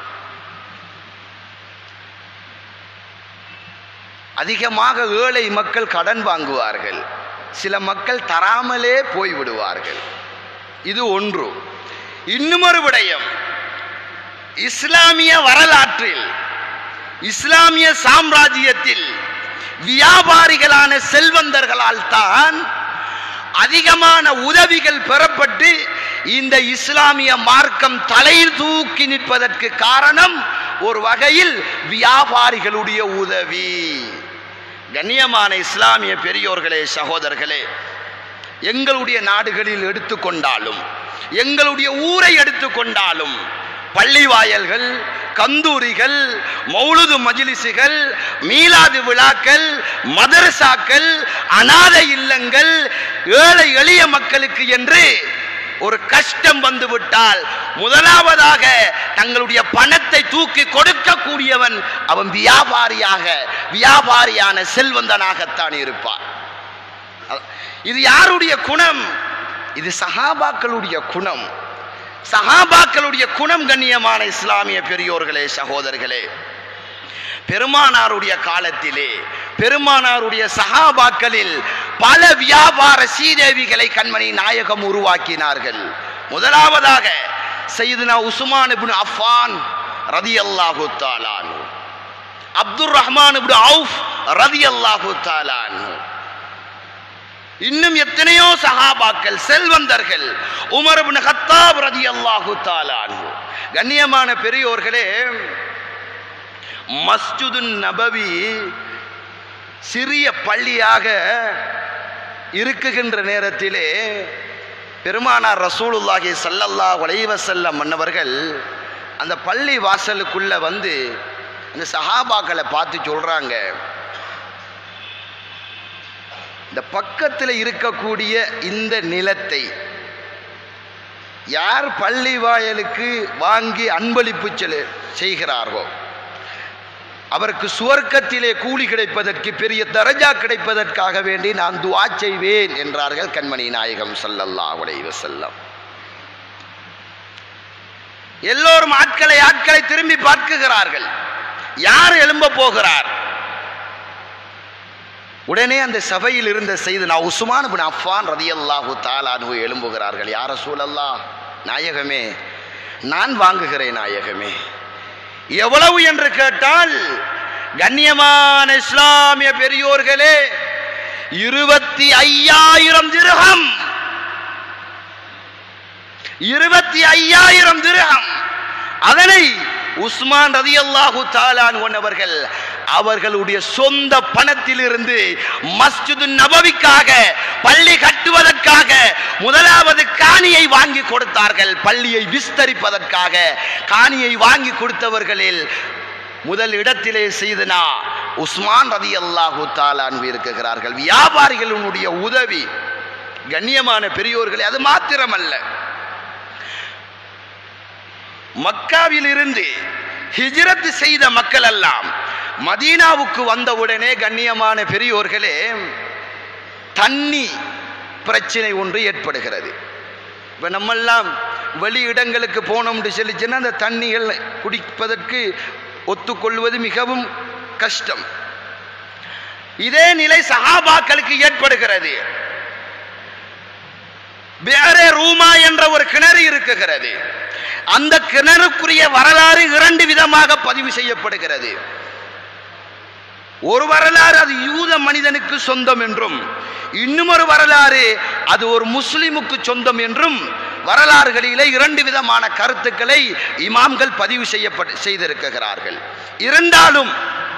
அதிகமாக ஏழை மக்கள் கடன் வாங்குவார்கள் சில மக்கள் தராமலே போய்விடுவார்கள் இது ஒன்று இன்னுமொரு விடயம் இஸ்லாமிய வரலாற்றில் இஸ்லாமிய சாம்ராஜ்யத்தில் வியாபாரிகளான செல்வந்தர்களால் தான் அதிகமான உதவிகள் பெறப்பட்டு இந்த இஸ்லாமிய மார்க்கம் தலை தூக்கி நிற்பதற்கு காரணம் ஒரு வகையில் வியாபாரிகளுடைய உதவி கண்ணியமான இஸ்லாமிய பெரியோர்களே சகோதரர்களே எங்களுடைய நாடுகளில் எடுத்துக்கொண்டாலும் எங்களுடைய ஊரை எடுத்துக்கொண்டாலும் பள்ளிவாயல்கள் கந்தூரிகள் மௌலுது மஜ்லிஸுகள் மீலாது விழாக்கள் மதரசாக்கள் அனாதை இல்லங்கள் ஏழை எளிய மக்களுக்கு என்று ஒரு கஷ்டம் வந்து விட்டால் முதலாவதாக தங்களுடைய பணத்தை தூக்கி கொடுக்கக்கூடியவன் அவன் வியாபாரியாக வியாபாரியான செல்வந்தனாகத்தான் இருப்பான் அ- இது யாருடைய குணம் இது சஹாபாக்களுடைய குணம் சஹாபாக்களுடைய குணம் கண்ணியமான இஸ்லாமிய பெரியோர்களே சகோதரர்களே பெருமானாருடைய காலத்திலே பெருமானாருடைய சஹாபாக்களில் பல வியாபார சீதேவிகளை கண்மணி நாயகம் உருவாக்கினார்கள் முதலாவதாக சையதுனா உஸ்மான் இப்னு அஃபான் ரதியல்லாஹு தாலான் அப்துர் ரஹ்மான் இப்னு அவுஃப் ரதியல்லாஹு தாலான் இன்னும் எத்தனையோ சஹாபாக்கள் செல்வந்தர்கள் உமர் இப்னு கத்தாப் ரதியல்லாஹு தாலான் கண்ணியமான பெரியோர்களே மஸ்ஜிது நபவி சிறிய பள்ளியாக இருக்குகின்ற நேரத்திலே பெருமானார் ரசூலுல்லாஹி ஸல்லல்லாஹு அலைஹி வஸல்லம் மன்னவர்கள் அந்த பள்ளி வாசலுக்குள்ள வந்து அந்த சஹாபாக்களை பார்த்து சொல்றாங்க இந்த பக்கத்தில் இருக்கக்கூடிய இந்த நிலத்தை யார் பள்ளி வாயலுக்கு வாங்கி அன்பளிப்பு செலு செய்கிறார்களோ அவருக்கு சுவர்க்கத்திலே கூலி கிடைப்பதற்கு பெரிய தரஜா கிடைப்பதற்காக வேண்டி நான் துஆ செய்வேன் என்றார்கள் கண்மணி நாயகம் ஸல்லல்லாஹு அலைஹி வஸல்லம் எல்லோரும் ஆட்களை ஆட்களை திரும்பி பார்க்குகிறார்கள் யார் எழும்ப போகிறார் உடனே அந்த சபையில் இருந்த செய்து நான் உஸ்மான் பின் அஃபான் ரதியல்லாஹு தாலானு எழும்புகிறார்கள் யார சூழல்லா நாயகமே நான் வாங்குகிறேன் நாயகமே எவ்வளவு என்று கேட்டால் கண்ணியமான இஸ்லாமிய பெரியோர்களே இருபத்தி ஐயாயிரம் திருகம் இருபத்தி ஐயாயிரம் திரகம் அதனை உஸ்மான் ரதியல்லாஹு தாலான் அவர்கள் அவர்களுடைய சொந்த பணத்திலிருந்து மஸ்ஜிது நபவிக்காக பள்ளி கட்டுவதற்காக முதலாவது காணியை வாங்கி கொடுத்தார்கள் பள்ளியை விஸ்தரிப்பதற்காக காணியை வாங்கி கொடுத்தவர்களில் முதல் இடத்திலே செய்தனா உஸ்மான் ரதி அல்லாஹு தாலான் இருக்கிறார்கள் வியாபாரிகளுடைய உதவி கண்ணியமான பெரியோர்களே அது மாத்திரமல்ல மக்காவில் இருந்து ஹிஜ்ரத் செய்த மக்கள் எல்லாம் மதீனாவுக்கு வந்தவுடனே கண்ணியமான பெரியோர்களே தண்ணி பிரச்சனை ஒன்று ஏற்படுகிறது இப்போ நம்மெல்லாம் வெளி இடங்களுக்கு போனோம்னு சொல்லிச்சுன்னா அந்த தண்ணிகள் குடிப்பதற்கு ஒத்துக்கொள்வது மிகவும் கஷ்டம் இதே நிலை சஹாபாக்களுக்கு ஏற்படுகிறது வேற ரூமா என்ற ஒரு கிணறு இருக்குகிறது அந்த கிணறுக்குரிய வரலாறு இரண்டு விதமாக பதிவு செய்யப்படுகிறது ஒரு வரலாறு அது யூத மனிதனுக்கு சொந்தம் என்றும் இன்னும் ஒரு வரலாறு அது ஒரு முஸ்லிமுக்கு சொந்தம் என்றும் வரலாறுகளிலே இரண்டு விதமான கருத்துக்களை இமாம்கள் பதிவு செய்யப்பட்டு செய்திருக்கிறார்கள் இருந்தாலும்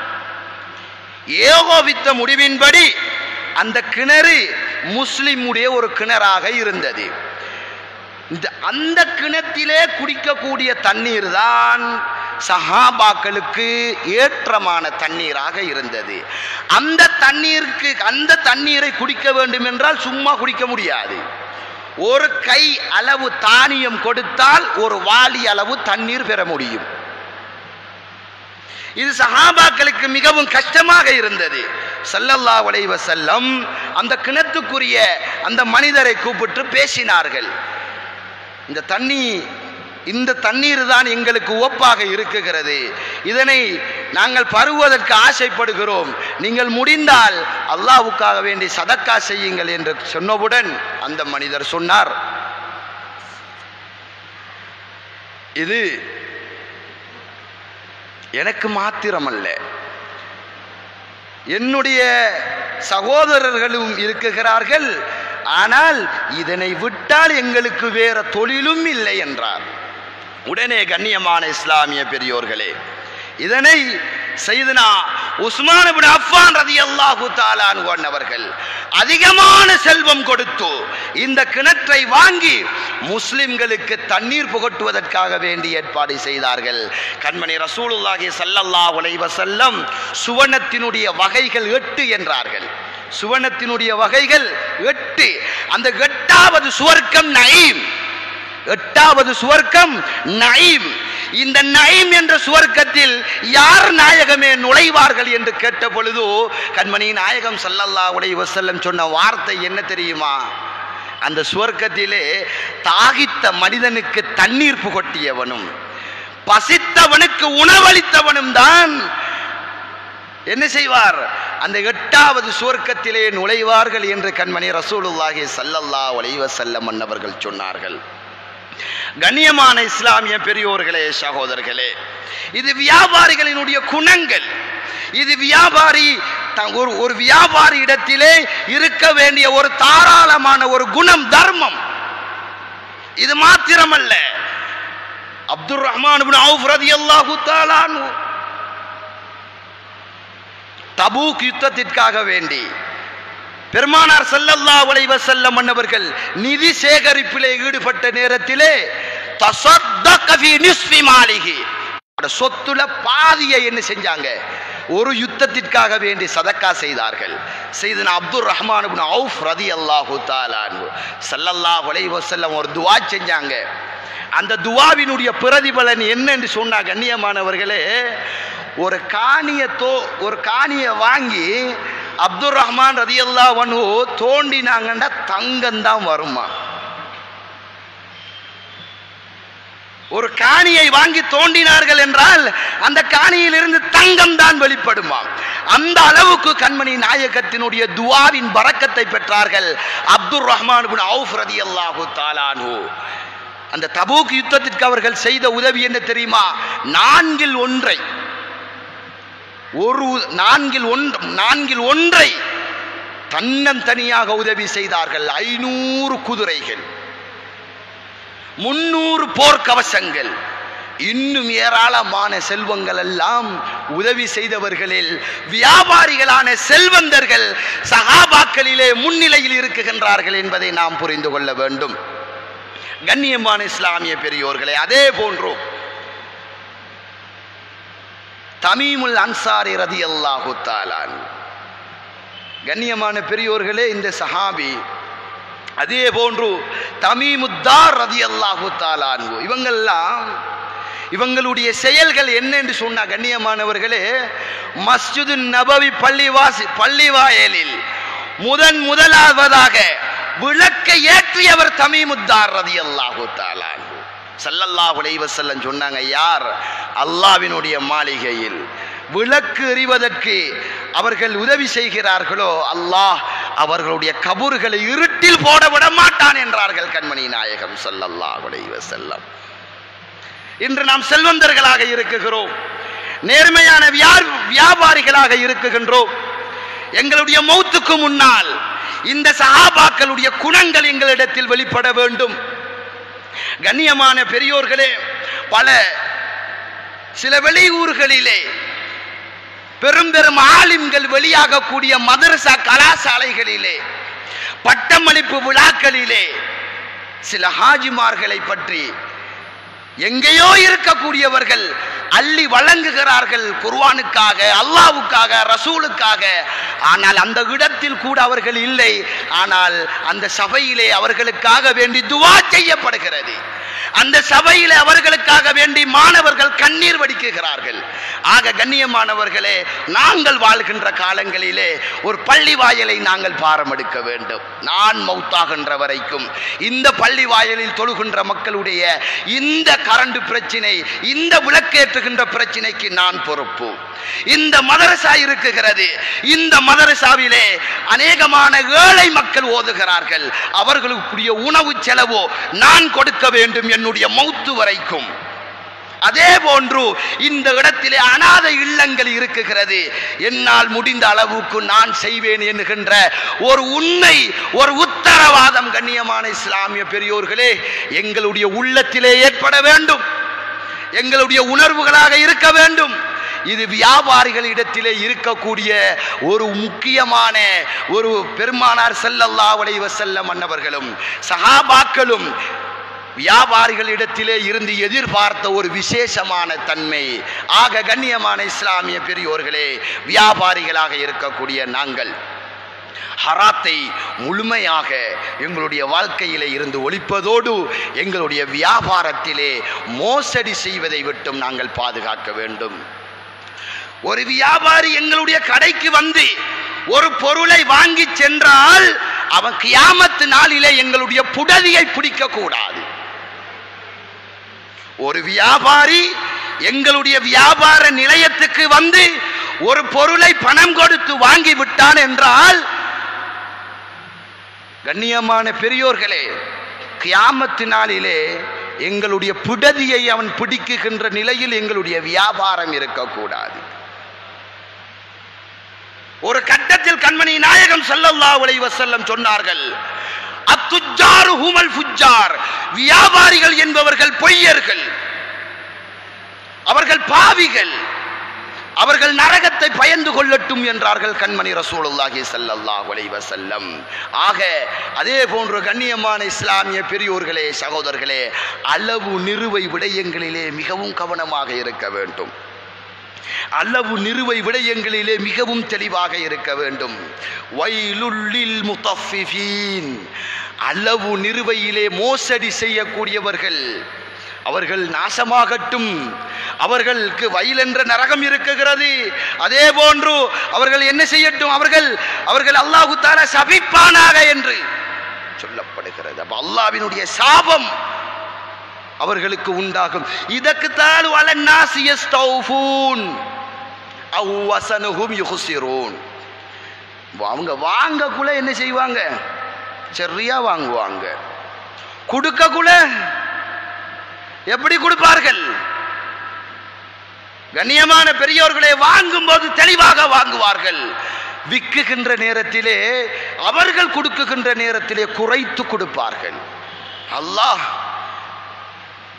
ஏகோபித்த முடிவின்படி அந்த கிணறு முஸ்லிமுடைய ஒரு கிணறாக இருந்தது இந்த அந்த கிணத்திலே குடிக்கக்கூடிய தண்ணீர் தான் சஹாபாக்களுக்கு ஏற்றமான தண்ணீராக இருந்தது அந்த தண்ணீருக்கு அந்த தண்ணீரை குடிக்க வேண்டும் என்றால் சும்மா குடிக்க முடியாது ஒரு கை அளவு தானியம் கொடுத்தால் ஒரு வாளி அளவு தண்ணீர் பெற முடியும் இது சஹாபாக்களுக்கு மிகவும் கஷ்டமாக இருந்தது சல்லல்லா உலைவ செல்லம் அந்த கிணத்துக்குரிய அந்த மனிதரை கூப்பிட்டு பேசினார்கள் இந்த தண்ணி இந்த தண்ணீர் தான் எங்களுக்கு ஒப்பாக இருக்குகிறது இதனை நாங்கள் பருவதற்கு ஆசைப்படுகிறோம் நீங்கள் முடிந்தால் அல்லாவுக்காக வேண்டி சதக்கா செய்யுங்கள் என்று சொன்னவுடன் அந்த மனிதர் சொன்னார் இது எனக்கு மாத்திரமல்ல என்னுடைய சகோதரர்களும் இருக்குகிறார்கள் ஆனால் இதனை விட்டால் எங்களுக்கு வேற தொழிலும் இல்லை என்றார் உடனே கண்ணியமான இஸ்லாமிய பெரியோர்களே இதனை செய்தனா உஸ்மான் இப்னு அஃபான் ரதியல்லாஹு தஆலான் அவர்கள் அதிகமான செல்வம் கொடுத்து இந்த கிணற்றை வாங்கி முஸ்லிம்களுக்கு தண்ணீர் புகட்டுவதற்காக வேண்டி ஏற்பாடு செய்தார்கள் கண்மணி ரசூலுல்லாஹி ஸல்லல்லாஹு அலைஹி வஸல்லம் சுவனத்தினுடைய வகைகள் எட்டு என்றார்கள் சுவனத்தினுடைய வகைகள் எட்டு அந்த எட்டாவது சுவர்க்கம் நயீம் எட்டாவது சுவர்க்கம் நயீம் இந்த நயீம் என்ற சுவர்க்கத்தில் யார் நாயகமே நுழைவார்கள் என்று கேட்ட பொழுது கண்மணி நாயகம் ஸல்லல்லாஹு அலைஹி வஸல்லம் சொன்ன வார்த்தை என்ன தெரியுமா அந்த சுவர்க்கத்திலே தாகித்த மனிதனுக்கு தண்ணீர் புகட்டியவனும் பசித்தவனுக்கு உணவளித்தவனும் தான் என்ன செய்வார் அந்த எட்டாவது சுவர்க்கத்திலே நுழைவார்கள் என்று கண்மணி ரசூலுல்லாஹி ஸல்லல்லாஹு அலைஹி வஸல்லம் அன்னவர்கள் சொன்னார்கள் கண்ணியமான இஸ்லாமிய பெரியோர்களே சகோதரர்களே இது வியாபாரிகளினுடைய குணங்கள் இது வியாபாரி த- ஒரு ஒரு வியாபாரி இடத்திலே இருக்க வேண்டிய ஒரு தாராளமான ஒரு குணம் தர்மம் இது மாத்திரமல்ல அப்துல் ரஹ்மான் இப்னு அவுஃப் ரலியல்லாஹு தஆலா அன்ஹு தபூக் யுத்தத்திற்காக வேண்டி பெருமானார் ஸல்லல்லாஹு அலைஹி வஸல்லம் அன்னவர்கள் நிதி சேகரிப்பிலே ஈடுபட்ட நேரத்திலே தஸத்தக ஃபீ நிஸ்ஃபி மாலிஹி அவரோட சொத்துல பாதியை என்ன செஞ்சாங்க ஒரு யுத்தத்திற்காக வேண்டி சதக்கா செய்தார்கள் செய்தன அப்துல் ரஹ்மான் இப்னு அவுஃப் ரலியல்லாஹு தஆலா அன்ஹு ஸல்லல்லாஹு அலைஹி வஸல்லம் ஒரு துஆ செஞ்சாங்க அந்த துவாவினுடைய பிரதிபலன் என்னன்னு சொன்னா கண்ணியமானவர்களே ஒரு காணிய தோ ஒரு காணியை வாங்கி அப்துல் ரஹ்மான் ரதியல்லா வனு தோண்டினாங்கன்னா தங்கம் தான் வருமா ஒரு காணியை வாங்கி தோண்டினார்கள் என்றால் அந்த காணியிலிருந்து தங்கம் தான் வெளிப்படுமா அந்த அளவுக்கு கண்மணி நாயகத்தினுடைய துவாவின் பறக்கத்தை பெற்றார்கள் அப்துல் ரஹ்மான் இப்னு அவுஃப் ரதியல்லாஹு தாலானு அந்த தபூக் யுத்தத்திற்கு அவர்கள் செய்த உதவி என்ன தெரியுமா நான்கில் ஒன்றை ஒரு நான்கில் ஒன்று நான்கில் ஒன்றை தன்னந்தனியாக உதவி செய்தார்கள் ஐநூறு குதிரைகள் முன்னூறு போர்க்கவசங்கள் இன்னும் ஏராளமான செல்வங்கள் எல்லாம் உதவி செய்தவர்களில் வியாபாரிகளான செல்வந்தர்கள் சகாபாக்களிலே முன்னிலையில் இருக்குகின்றார்கள் என்பதை நாம் புரிந்து கொள்ள வேண்டும் கண்ணியமான இஸ்லாமிய பெரியோர்களே அதே போன்று தமீமுல் அன்சாரி ரதி அல்லாஹு தாலான் கண்ணியமான பெரியோர்களே இந்த சஹாபி அதே போன்று தமீமுத்தார் ரதி அல்லாஹு தாலான் இவங்கெல்லாம் இவங்களுடைய செயல்கள் என்ன என்று சொன்னா கண்ணியமானவர்களே மஸ்ஜிது நபவி பள்ளிவாசி பள்ளிவாயலில் முதன் முதலாவதாக விளக்கை ஏற்றியவர் தமீமுத்தார் ரதி அல்லாஹு தாலான் சல்லல்லாஹு அலைஹி வஸல்லம் சொன்னாங்க யார் அல்லாவினுடைய மாளிகையில் விளக்கு எறிவதற்கு அவர்கள் உதவி செய்கிறார்களோ அல்லாஹ் அவர்களுடைய கபூர்களை இருட்டில் போட விட மாட்டான் என்றார்கள் கண்மணி நாயகம் ஸல்லல்லாஹு அலைஹி வஸல்லம் இன்று நாம் செல்வந்தர்களாக இருக்குகிறோம் நேர்மையான வியா- வியாபாரிகளாக இருக்குகின்றோம் எங்களுடைய மௌத்துக்கு முன்னால் இந்த சஹாபாக்களுடைய குணங்கள் எங்களிடத்தில் வெளிப்பட வேண்டும் கண்ணியமான பெரியோர்களே பல சில வெளியூர்களிலே பெரும் பெரும் ஆலிம்கள் வெளியாகக்கூடிய மதரசா கலாசாலைகளிலே பட்டமளிப்பு விழாக்களிலே சில ஹாஜிமார்களை பற்றி எங்கேயோ இருக்கக்கூடியவர்கள் அள்ளி வழங்குகிறார்கள் குர்ஆனுக்காக அல்லாவுக்காக ரசூலுக்காக ஆனால் அந்த இடத்தில் கூட அவர்கள் இல்லை ஆனால் அந்த சபையிலே அவர்களுக்காக வேண்டி துவா செய்யப்படுகிறது அந்த சபையிலே அவர்களுக்காக வேண்டி மாணவர்கள் கண்ணீர் வடிக்குகிறார்கள் ஆக கண்ணியமானவர்களே நாங்கள் வாழ்கின்ற காலங்களிலே ஒரு பள்ளி வாயலை நாங்கள் பாரமெடுக்க வேண்டும் நான் மௌத்தாகின்ற வரைக்கும் இந்த பள்ளி வாயலில் தொழுகின்ற மக்களுடைய இந்த கரண்டு பிரச்சினை இந்த விளக்கேற்றுகின்ற பிரச்சினைக்கு நான் பொறுப்பு இந்த மதரசா இருக்குகிறது இந்த மதரசாவிலே அநேகமான ஏழை மக்கள் ஓதுகிறார்கள் அவர்களுக்குரிய உணவு செலவோ நான் கொடுக்க வேண்டும் என்னுடைய மௌத்து வரைக்கும் அதே போன்று இந்த இடத்திலே அனாதை இல்லங்கள் இருக்குகிறது என்னால் முடிந்த அளவுக்கு நான் செய்வேன் என்கின்ற ஒரு உண்மை ஒரு உத்தரவாதம் கண்ணியமான இஸ்லாமிய பெரியோர்களே எங்களுடைய உள்ளத்திலே ஏற்பட வேண்டும் எங்களுடைய உணர்வுகளாக இருக்க வேண்டும் இது வியாபாரிகளிடத்திலே இருக்கக்கூடிய ஒரு முக்கியமான ஒரு பெருமானார் ஸல்லல்லாஹு அலைஹி வஸல்லம் அன்னவர்களும் சஹாபாக்களும் வியாபாரிகளிடத்திலே இருந்து எதிர்பார்த்த ஒரு விசேஷமான தன்மை ஆக கண்ணியமான இஸ்லாமிய பெரியோர்களே வியாபாரிகளாக இருக்கக்கூடிய நாங்கள் ஹராத்தை முழுமையாக எங்களுடைய வாழ்க்கையிலே இருந்து ஒழிப்பதோடு எங்களுடைய வியாபாரத்திலே மோசடி செய்வதை விட்டும் நாங்கள் பாதுகாக்க வேண்டும் ஒரு வியாபாரி எங்களுடைய கடைக்கு வந்து ஒரு பொருளை வாங்கி சென்றால் அவன் கியாமத்து நாளிலே எங்களுடைய புடதியை பிடிக்க கூடாது ஒரு வியாபாரி எங்களுடைய வியாபார நிலையத்துக்கு வந்து ஒரு பொருளை பணம் கொடுத்து வாங்கி விட்டான் என்றால் கண்ணியமான பெரியோர்களே கியாமத்து நாளிலே எங்களுடைய புடதியை அவன் பிடிக்குகின்ற நிலையில் எங்களுடைய வியாபாரம் இருக்கக்கூடாது ஒரு கட்டத்தில் கண்மணி நாயகம் ஸல்லல்லாஹு அலைஹி வஸல்லம் சொன்னார்கள் அத்துஜாரு ஹுமல் ஃபுஜார் வியாபாரிகள் என்பவர்கள் பொய்யர்கள் அவர்கள் பாவிகள் அவர்கள் நரகத்தை பயந்து கொள்ளட்டும் என்றார்கள் கண்மணி ரசூலுல்லாஹி ஸல்லல்லாஹு அலைஹி வஸல்லம் ஆக அதே போன்று கண்ணியமான இஸ்லாமிய பெரியோர்களே சகோதரர்களே அளவு நிறுவை விடயங்களிலே மிகவும் கவனமாக இருக்க வேண்டும் அளவு நிறுவை விடயங்களிலே மிகவும் தெளிவாக இருக்க வேண்டும் வைலுள்ளில் முத்தஃபிஃபீன் அளவு நிறுவையிலே மோசடி செய்யக்கூடியவர்கள் அவர்கள் நாசமாகட்டும் அவர்களுக்கு வயல் என்ற நரகம் இருக்குகிறது அதே போன்று அவர்கள் என்ன செய்யட்டும் அவர்கள் அவர்கள் அல்லாஹு தாலா சபிப்பானாக என்று சொல்லப்படுகிறது அப்ப அல்லாவினுடைய சாபம் அவர்களுக்கு உண்டாகும் இதற்குத்தான் வலன்னாசி யஸ்தௌஃபூன் அவ் வசனுஹும் யுஹ்சிரூன் அவங்க வாங்கக்குள்ள என்ன செய்வாங்க சரியா வாங்குவாங்க கொடுக்கக்குள்ள எப்படி கொடுப்பார்கள் கண்ணியமான பெரியோர்களை வாங்கும்போது தெளிவாக வாங்குவார்கள் விற்குகின்ற நேரத்திலே அவர்கள் கொடுக்குகின்ற நேரத்திலே குறைத்து கொடுப்பார்கள் அல்லாஹ்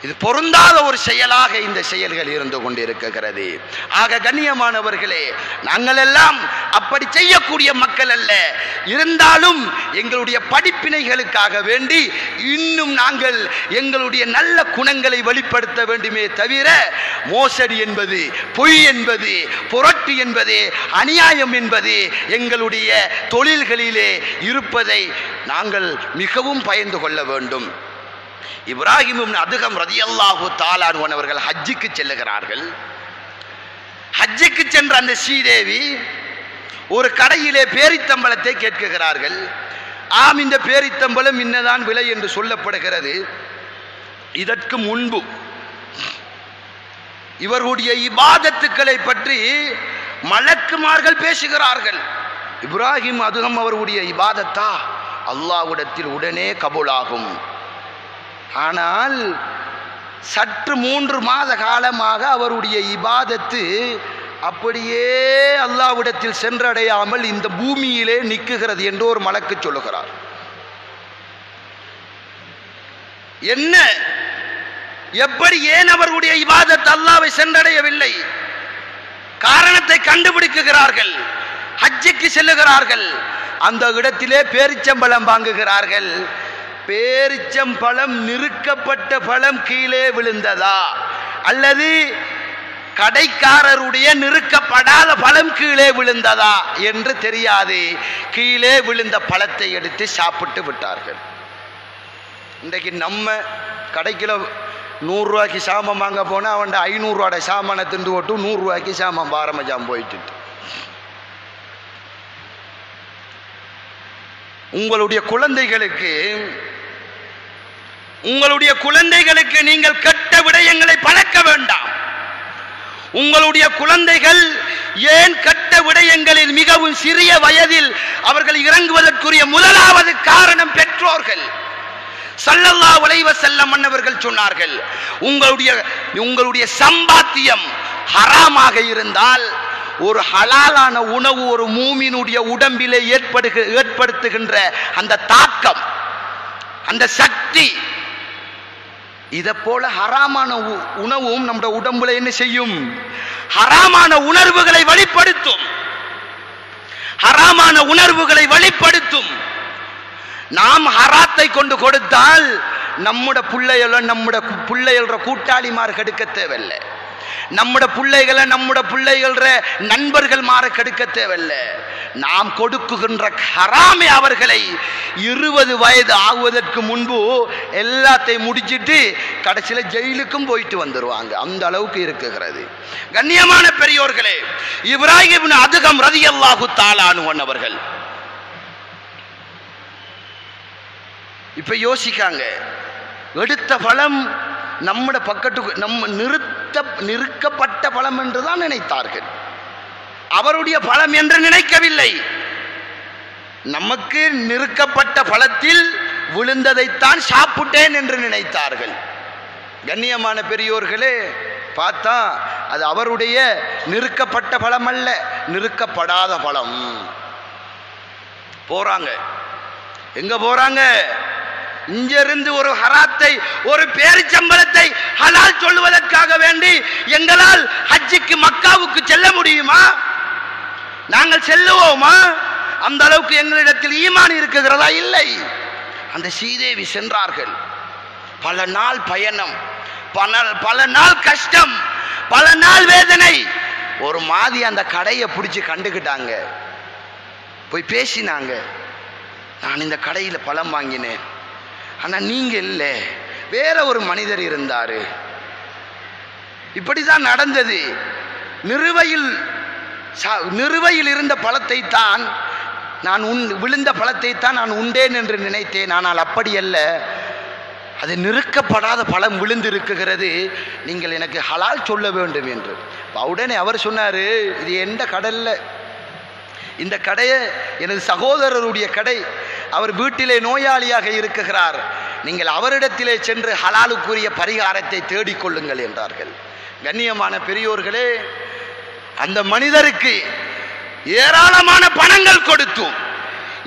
இது பொருந்தாத ஒரு செயலாக இந்த செயல்கள் இருந்து கொண்டிருக்கிறது ஆக கண்ணியமானவர்களே நாங்கள் எல்லாம் அப்படி செய்யக்கூடிய மக்கள் அல்ல இருந்தாலும் எங்களுடைய படிப்பினைகளுக்காக வேண்டி இன்னும் நாங்கள் எங்களுடைய நல்ல குணங்களை வெளிப்படுத்த வேண்டுமே தவிர மோசடி என்பது பொய் என்பது புரட்டு என்பது அநியாயம் என்பது எங்களுடைய தொழில்களிலே இருப்பதை நாங்கள் மிகவும் பயந்து கொள்ள வேண்டும் இப்ராஹிம் அதுகம் ரதியல்லாஹு தாலான் அவர்கள் ஹஜ்ஜுக்கு செல்லுகிறார்கள் ஹஜ்ஜுக்கு சென்ற அந்த ஸ்ரீதேவி ஒரு கடையிலே பேரித்தம்பளத்தை கேட்குகிறார்கள் ஆம் இந்த பேரித்தம்பளம் இன்னதான் விலை என்று சொல்லப்படுகிறது இதற்கு முன்பு இவர்களுடைய இபாதத்துக்களை பற்றி மலக்குமார்கள் பேசுகிறார்கள் இப்ராஹிம் அதுகம் அவர்களுடைய இபாதத்தா அல்லாஹ்விடத்தில் உடனே கபூலாகும் ஆனால் சற்று மூன்று மாத காலமாக அவருடைய இபாதத்து அப்படியே அல்லாவிடத்தில் சென்றடையாமல் இந்த பூமியிலே நிற்குகிறது என்று ஒரு மலக்கு சொல்லுகிறார் என்ன எப்படி ஏன் அவர்களுடைய இபாதத் அல்லாவை சென்றடையவில்லை காரணத்தை கண்டுபிடிக்குகிறார்கள் ஹஜ்ஜுக்கு செல்லுகிறார்கள் அந்த இடத்திலே பேரிச்சம்பழம் வாங்குகிறார்கள் பேரிச்சம்பழம் நிறுக்கப்பட்ட பழம் கீழே விழுந்ததா அல்லது கடைக்காரருடைய நிறுக்கப்படாத பழம் கீழே விழுந்ததா என்று தெரியாது கீழே விழுந்த பழத்தை எடுத்து சாப்பிட்டு விட்டார்கள் இன்றைக்கு நம்ம கடைக்கில நூறுரூவாய்க்கு சாமான் வாங்க போனால் அவன் ஐநூறுரூவாட சாமானை திண்டு போட்டு நூறுரூவாய்க்கு சாமான் பாரமஜாம் போயிட்டு உங்களுடைய குழந்தைகளுக்கு உங்களுடைய குழந்தைகளுக்கு நீங்கள் கெட்ட விடயங்களை பழக்க வேண்டாம் உங்களுடைய குழந்தைகள் ஏன் கெட்ட விடயங்களில் மிகவும் சிறிய வயதில் அவர்கள் இறங்குவதற்குரிய முதலாவது காரணம் பெற்றோர்கள் சல்லல்லா உலைவ செல்ல மன்னவர்கள் சொன்னார்கள் உங்களுடைய உங்களுடைய சம்பாத்தியம் ஹராமாக இருந்தால் ஒரு ஹலாலான உணவு ஒரு மூமினுடைய உடம்பிலே ஏற்படுக ஏற்படுத்துகின்ற அந்த தாக்கம் அந்த சக்தி இதை போல ஹராமான உ- உணவும் நம்முடைய உடம்புல என்ன செய்யும் ஹராமான உணர்வுகளை வெளிப்படுத்தும் ஹராமான உணர்வுகளை வெளிப்படுத்தும் நாம் ஹராத்தை கொண்டு கொடுத்தால் நம்முட பிள்ளைகள நம்முட கு- பிள்ளைகள கூட்டாளிமார் கெடுக்க தேவையில்லை நம்முட பிள்ளைகளை நம்முட பிள்ளைகள நண்பர்கள் மாற கெடுக்க தேவையில்லை நாம் கொடுக்குகின்ற ஹராமே அவர்களை இருபது வயது ஆகுவதற்கு முன்பு எல்லாத்தையும் முடிச்சிட்டு கடைசியில் ஜெயிலுக்கும் போயிட்டு வந்துருவாங்க அந்த அளவுக்கு இருக்குகிறது கண்ணியமான பெரியோர்களே இப்ராஹிம் அதுகம் ரதியல்லாஹு தாலானு அவர்கள் இப்ப யோசிக்காங்க எடுத்த பழம் நம்மட பக்கத்துக்கு நம்ம நிறுத்த நிறுக்கப்பட்ட பழம் என்றுதான் நினைத்தார்கள் அவருடைய பழம் என்று நினைக்கவில்லை நமக்கு நிறுக்கப்பட்ட பழத்தில் விழுந்ததைத்தான் சாப்பிட்டேன் என்று நினைத்தார்கள் கண்ணியமான பெரியோர்களே பார்த்தா அது அவருடைய நிறுக்கப்பட்ட பழம் அல்ல நிறுக்கப்படாத பழம் போறாங்க எங்க போறாங்க இங்கிருந்து ஒரு ஹராத்தை ஒரு பேரிச்சம்பளத்தை ஹலால் சொல்லுவதற்காக வேண்டி எங்களால் ஹஜ்ஜுக்கு மக்காவுக்கு செல்ல முடியுமா நாங்கள் செல்லுவோமா அந்த அளவுக்கு எங்களிடத்தில் ஈமான் இருக்குகிறதா இல்லை அந்த சீதேவி சென்றார்கள் பல நாள் பயணம் பல பல நாள் கஷ்டம் பல நாள் வேதனை ஒரு மாதிரி அந்த கடையை பிடிச்சி கண்டுக்கிட்டாங்க போய் பேசினாங்க நான் இந்த கடையில் பழம் வாங்கினேன் ஆனால் நீங்க இல்லை வேற ஒரு மனிதர் இருந்தார் இப்படிதான் நடந்தது நிறுவையில் சா- நிறுவையில் இருந்த பழத்தை தான் நான் உண் விழுந்த பழத்தை தான் நான் உண்டேன் என்று நினைத்தேன் ஆனால் அப்படி அல்ல அது நிறுக்கப்படாத பழம் விழுந்திருக்குகிறது நீங்கள் எனக்கு ஹலால் சொல்ல வேண்டும் என்று அப்ப உடனே அவர் சொன்னார் இது எந்த கடல்ல இந்த கடையை எனது சகோதரருடைய கடை அவர் வீட்டிலே நோயாளியாக இருக்குகிறார் நீங்கள் அவரிடத்திலே சென்று ஹலாலுக்குரிய பரிகாரத்தை தேடிக்கொள்ளுங்கள் என்றார்கள் கண்ணியமான பெரியோர்களே அந்த மனிதருக்கு ஏராளமான பணங்கள் கொடுத்தும்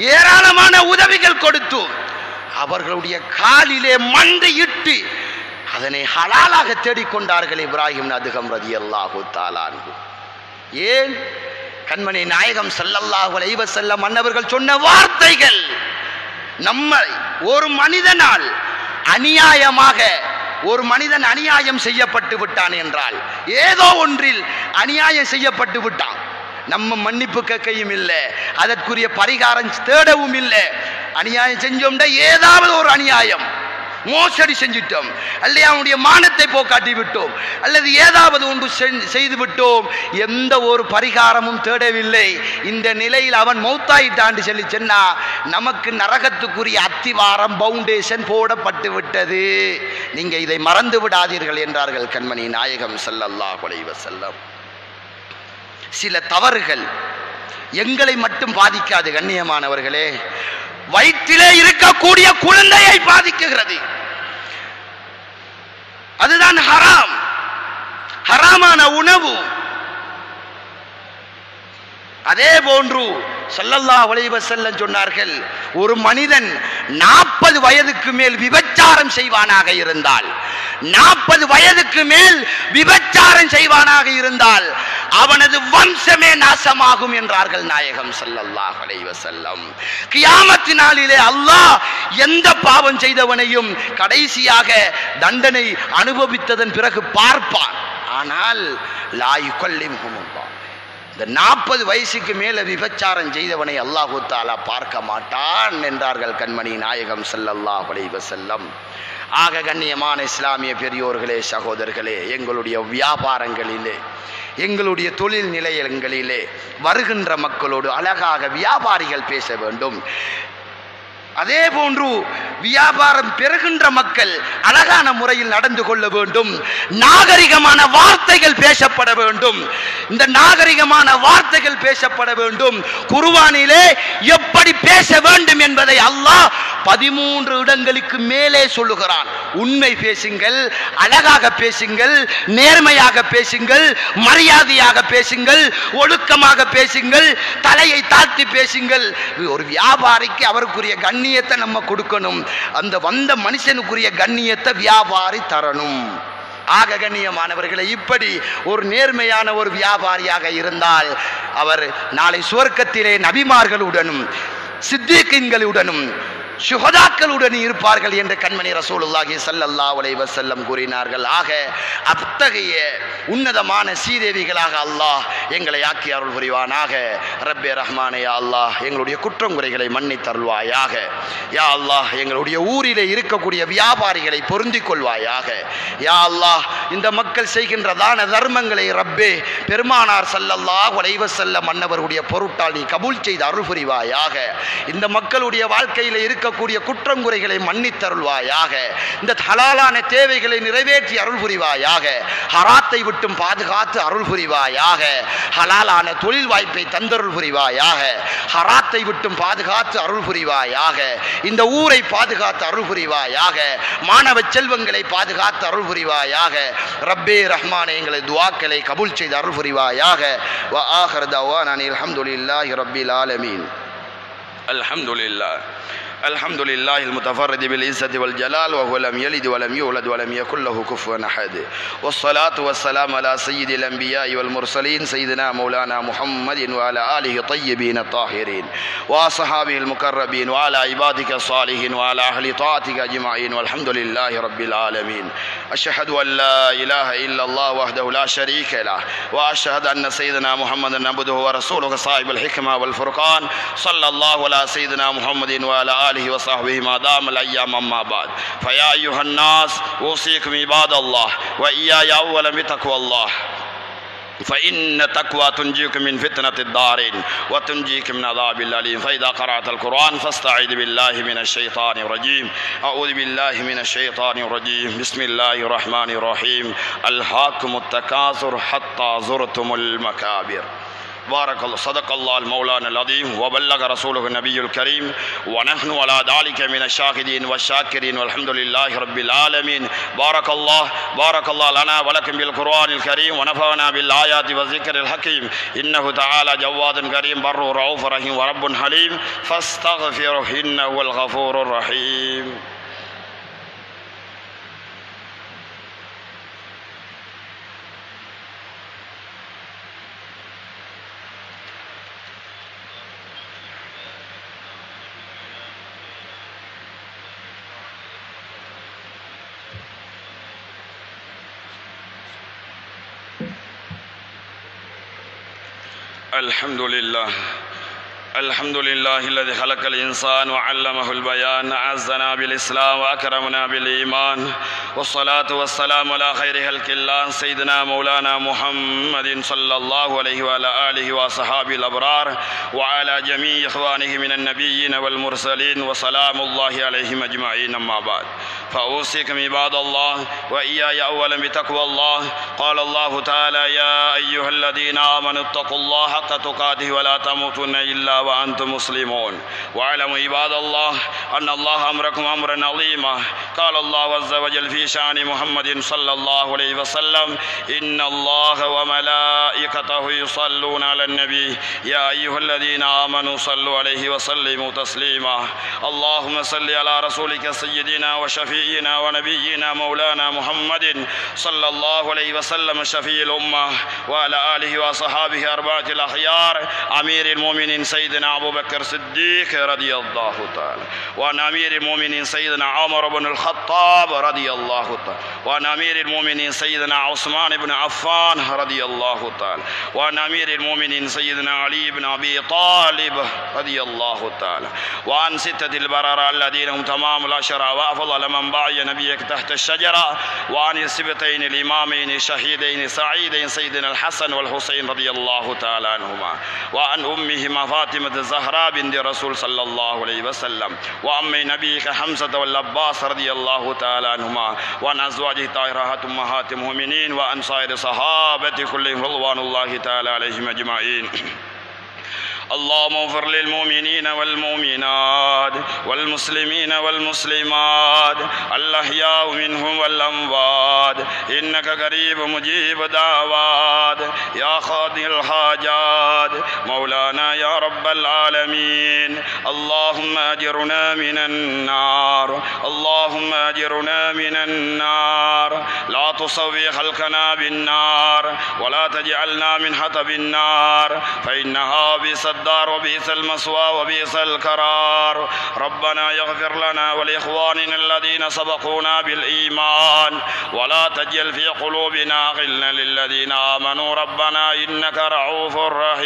ஏராளமான உதவிகள் கொடுத்தும் அவர்களுடைய காலிலே மண்டு இட்டு அதனை ஹலாலாக தேடிக்கொண்டார்கள் இப்ராஹிம் அதுகம் ரதி அல்லாஹு தாலான்கு ஏன் கண்மணி நாயகம் ஸல்லல்லாஹு அலைஹி வஸல்லம் மன்னவர்கள் சொன்ன வார்த்தைகள் நம்ம ஒரு மனிதனால் அநியாயமாக ஒரு மனிதன் அநியாயம் செய்யப்பட்டு விட்டான் என்றால் ஏதோ ஒன்றில் அநியாயம் செய்யப்பட்டு விட்டான் நம்ம மன்னிப்பு கேட்கையும் இல்லை அதற்குரிய பரிகாரம் தேடவும் இல்லை அநியாயம் செஞ்சோம்னா ஏதாவது ஒரு அநியாயம் மோசடி செஞ்சிட்டோம் அல்லது அவனுடைய மானத்தை போக்காட்டி விட்டோம் அல்லது ஏதாவது ஒன்று செஞ்- செய்து விட்டோம் எந்த ஒரு பரிகாரமும் தேடவில்லை இந்த நிலையில் அவன் மௌத்தாயிட்டான்னு சொல்லி சொன்னா நமக்கு நரகத்துக்குரிய அத்திவாரம் பவுண்டேஷன் போடப்பட்டு விட்டது நீங்க இதை மறந்து விடாதீர்கள் என்றார்கள் கண்மணி நாயகம் ஸல்லல்லாஹு அலைஹி வஸல்லம் சில தவறுகள் எங்களை மட்டும் பாதிக்காது கண்ணியமானவர்களே வயிற்றிலே இருக்கக்கூடிய குழந்தையை பாதிக்குகிறது அதுதான் ஹராம் ஹராமான உணவு அதே போன்று ஸல்லல்லாஹு அலைஹி வஸல்லம் சொன்னார்கள் ஒரு மனிதன் நாற்பது வயதுக்கு மேல் விபச்சாரம் செய்வானாக இருந்தால் நாற்பது வயதுக்கு மேல் விபச்சாரம் செய்வானாக இருந்தால் அவனது வம்சமே நாசமாகும் என்றார்கள் நாயகம் ஸல்லல்லாஹு அலைஹி வஸல்லம் கியாமத்து நாளிலே அல்லாஹ் எந்த பாவம் செய்தவனையும் கடைசியாக தண்டனை அனுபவித்ததன் பிறகு பார்ப்பான் ஆனால் லாயு கொல்லிமுகமும்பான் இந்த நாற்பது வயசுக்கு மேல விபச்சாரம் செய்தவனை அல்லாஹு தாலா பார்க்க மாட்டான் என்றார்கள் கண்மணி நாயகம் ஸல்லல்லாஹு அலைஹி வஸல்லம் ஆக கண்ணியமான இஸ்லாமிய பெரியோர்களே சகோதரர்களே எங்களுடைய வியாபாரங்களிலே எங்களுடைய தொழில் நிலையங்களிலே வருகின்ற மக்களோடு அழகாக வியாபாரிகள் பேச வேண்டும் அதே போன்று வியாபாரம் பெறுகின்ற மக்கள் அழகான முறையில் நடந்து கொள்ள வேண்டும் நாகரிகமான வார்த்தைகள் பேசப்பட வேண்டும் இந்த நாகரிகமான வார்த்தைகள் பேசப்பட வேண்டும் குர்ஆனிலே எப்படி பேச வேண்டும் என்பதை அல்லாஹ் பதிமூன்று இடங்களுக்கு மேலே சொல்லுகிறான் உண்மை பேசுங்கள் அழகாக பேசுங்கள் நேர்மையாக பேசுங்கள் மரியாதையாக பேசுங்கள் ஒழுக்கமாக பேசுங்கள் தலையை தாழ்த்தி பேசுங்கள் ஒரு வியாபாரிக்கு அவருக்குரிய கண்ணியத்தை நம்ம கொடுக்கணும் அந்த வந்த மனுஷனுக்குரிய கண்ணியத்தை வியாபாரி தரணும் ஆக கண்ணியமானவர்களை இப்படி ஒரு நேர்மையான ஒரு வியாபாரியாக இருந்தால் அவர் நாளை சுவர்க்கத்திலே நபிமார்களுடனும் சித்திகீன்களுடனும் சுகதாக்களுடன் இருப்பார்கள் என்று கண்மணி ரசூலுல்லாஹி ஸல்லல்லாஹு அலைஹி வஸல்லம் கூறினார்கள் ஆக அத்தகைய உன்னதமான சீதேவிகளாக அல்லாஹ் எங்களை ஆக்கி அருள் புரிவானாக ரப்பே ரஹ்மானே யா அல்லாஹ் எங்களுடைய குற்றம் குறைகளை மன்னித்தருள்வாயாக யா அல்லாஹ் எங்களுடைய ஊரிலே இருக்கக்கூடிய வியாபாரிகளை பொருந்திக் கொள்வாயாக யா அல்லாஹ் இந்த மக்கள் செய்கின்ற தான தர்மங்களை ரப்பே பெருமானார் ஸல்லல்லாஹு அலைஹி வஸல்லம் மன்னவருடைய பொருட்டால் நீ கபூல் செய்து அருள் புரிவாயாக இந்த மக்களுடைய வாழ்க்கையில் இருக்கக்கூடிய குற்றங்குறைகளை மன்னித்தருள்வாயாக இந்த ஹலாலான தேவைகளை நிறைவேற்றி அருள் புரிவாயாக ஹராத்தை விட்டும் பாதுகாத்து அருள் புரிவாயாக ஹலாலான தொழில் வாய்ப்பை தந்தருள் புரிவாயாக ஹராத்தை விட்டும் பாதுகாத்து அருள் புரிவாயாக இந்த ஊரை பாதுகாத்து அருள் புரிவாயாக மாணவ செல்வங்களை பாதுகாத்து அருள் புரிவாயாக ரப்பே ரஹ்மானே எங்களை துவாக்களை கபூல் செய்து அருள் புரிவாயாக வ ஆஹர் தவான் அல்ஹம்துலில்லாஹி ரப்பில் ஆலமீன் الحمد لله الحمد لله المتفرد بالعزة والجلال وهو لم يلد ولم يولد ولم يكن له كفوا أحد والصلاة والسلام على سيد الأنبياء والمرسلين سيدنا مولانا محمد وعلى آله الطيبين الطاهرين وصحابه المقربين وعلى عبادك الصالحين وعلى أهل طاعتك أجمعين والحمد لله رب العالمين أشهد أن لا إله إلا الله وحده لا شريك له وأشهد أن سيدنا محمدا عبده ورسوله صاحب الحكمة والفرقان صلى الله على سيدنا محمد وعلى آله وصحبه ما دام الأيام أما بعد فيا أيها الناس أوصيكم عباد الله وإياي أولا بتقوى الله فإن التقوى تنجيكم من فتنة الدارين وتنجيكم من عذاب الأليم فإذا قرأت القرآن فاستعذ بالله من الشيطان الرجيم أعوذ بالله من الشيطان الرجيم بسم الله الرحمن الرحيم ألهاكم التكاثر حتى زرتم المكابر بارك الله صدق الله المولانا العظيم وبلغ رسوله النبي الكريم ونحن على ذلك من الشاهدين والشاكرين والحمد لله رب العالمين بارك الله بارك الله لنا ولكم بالقرآن الكريم ونفعنا بالآيات والذكر الحكيم إنه تعالى جواد كريم بر رؤوف رحيم ورب حليم فاستغفره إنه هو الغفور الرحيم الحمد لله الحمد لله الذي خلق الإنسان وعلمه البيان أعزنا بالإسلام وأكرمنا بالإيمان والصلاة والسلام على خير خلق الله سيدنا مولانا محمد صلى الله عليه وعلى آله وصحابه الأبرار وعلى جميع إخوانه من النبيين والمرسلين وسلام الله عليهم أجمعين أما بعد فأوصيكم عباد الله وإياي أولا بتقوى الله قال الله تعالى يا أيها الذين آمنوا اتقوا الله حق تقاته ولا تموتن إلا وأنتم مسلمون واعلموا عباد الله أن الله أمركم أمرا عظيما قال الله عز وجل في شأن محمد صلى الله عليه وسلم إن الله وملائكته يصلون على النبي يا أيها الذين آمنوا صلوا عليه وسلموا تسليما اللهم صل على رسولك سيدنا وشفيعنا ونبينا مولانا محمد صلى الله عليه وسلم شفيع الأمة وعلى آله وصحابه أربعة الأخيار أمير المؤمنين سيدنا أبو بكر الصديق رضي الله تعالى وعن أمير المؤمنين سيدنا عمر بن الخطاب رضي الله تعالى وعن أمير المؤمنين سيدنا عثمان بن عفان رضي الله تعالى وعن أمير المؤمنين سيدنا علي بن أبي طالب رضي الله تعالى وعن ستة البررة الذين هم تمام العشرة وأفضل من باعي نبيك تحت الشجرة وعن السبتين الإمامين الشهيدين سعيدين سيدنا الحسن والحسين رضي الله تعالى عنهما وعن أمهما فاطمة الزهراء بنت رسول صلى الله عليه وسلم وأم نبيك حمزة والعباس رضي الله تعالى عنهما وعن أزواجه طاهرات أمهات المؤمنين وعن سائر صحابة كلهم رضوان الله تعالى عليهم أجمعين اللهم اغفر للمؤمنين والمؤمنات والمسلمين والمسلمات الأحياء منهم والأموات إنك قريب مجيب دعوات يا خاضي الحاجات مولانا يا رب العالمين اللهم أجرنا من النار اللهم أجرنا من النار لا تصوي خلقنا بالنار ولا تجعلنا من حطب النار فإنها بئس الدار وبئس المسوى وبئس القرار ربنا يغفر لنا ولإخواننا الذين سبقونا بالإيمان ولا تجعل في قلوبنا غلا للذين آمنوا ربنا إنك رعوف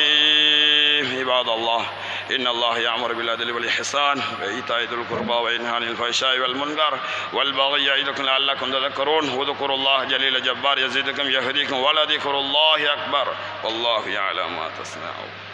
رحيم عباد الله إن الله يأمر بالعدل والإحسان وإيتاء ذي القربى وينهى عن الفحشاء والمنكر والبغي يعظكم لعلكم تذكرون واذكروا الله جليل جبار يزيدكم يهديكم ولذكر الله أكبر والله يعلم ما تصنعون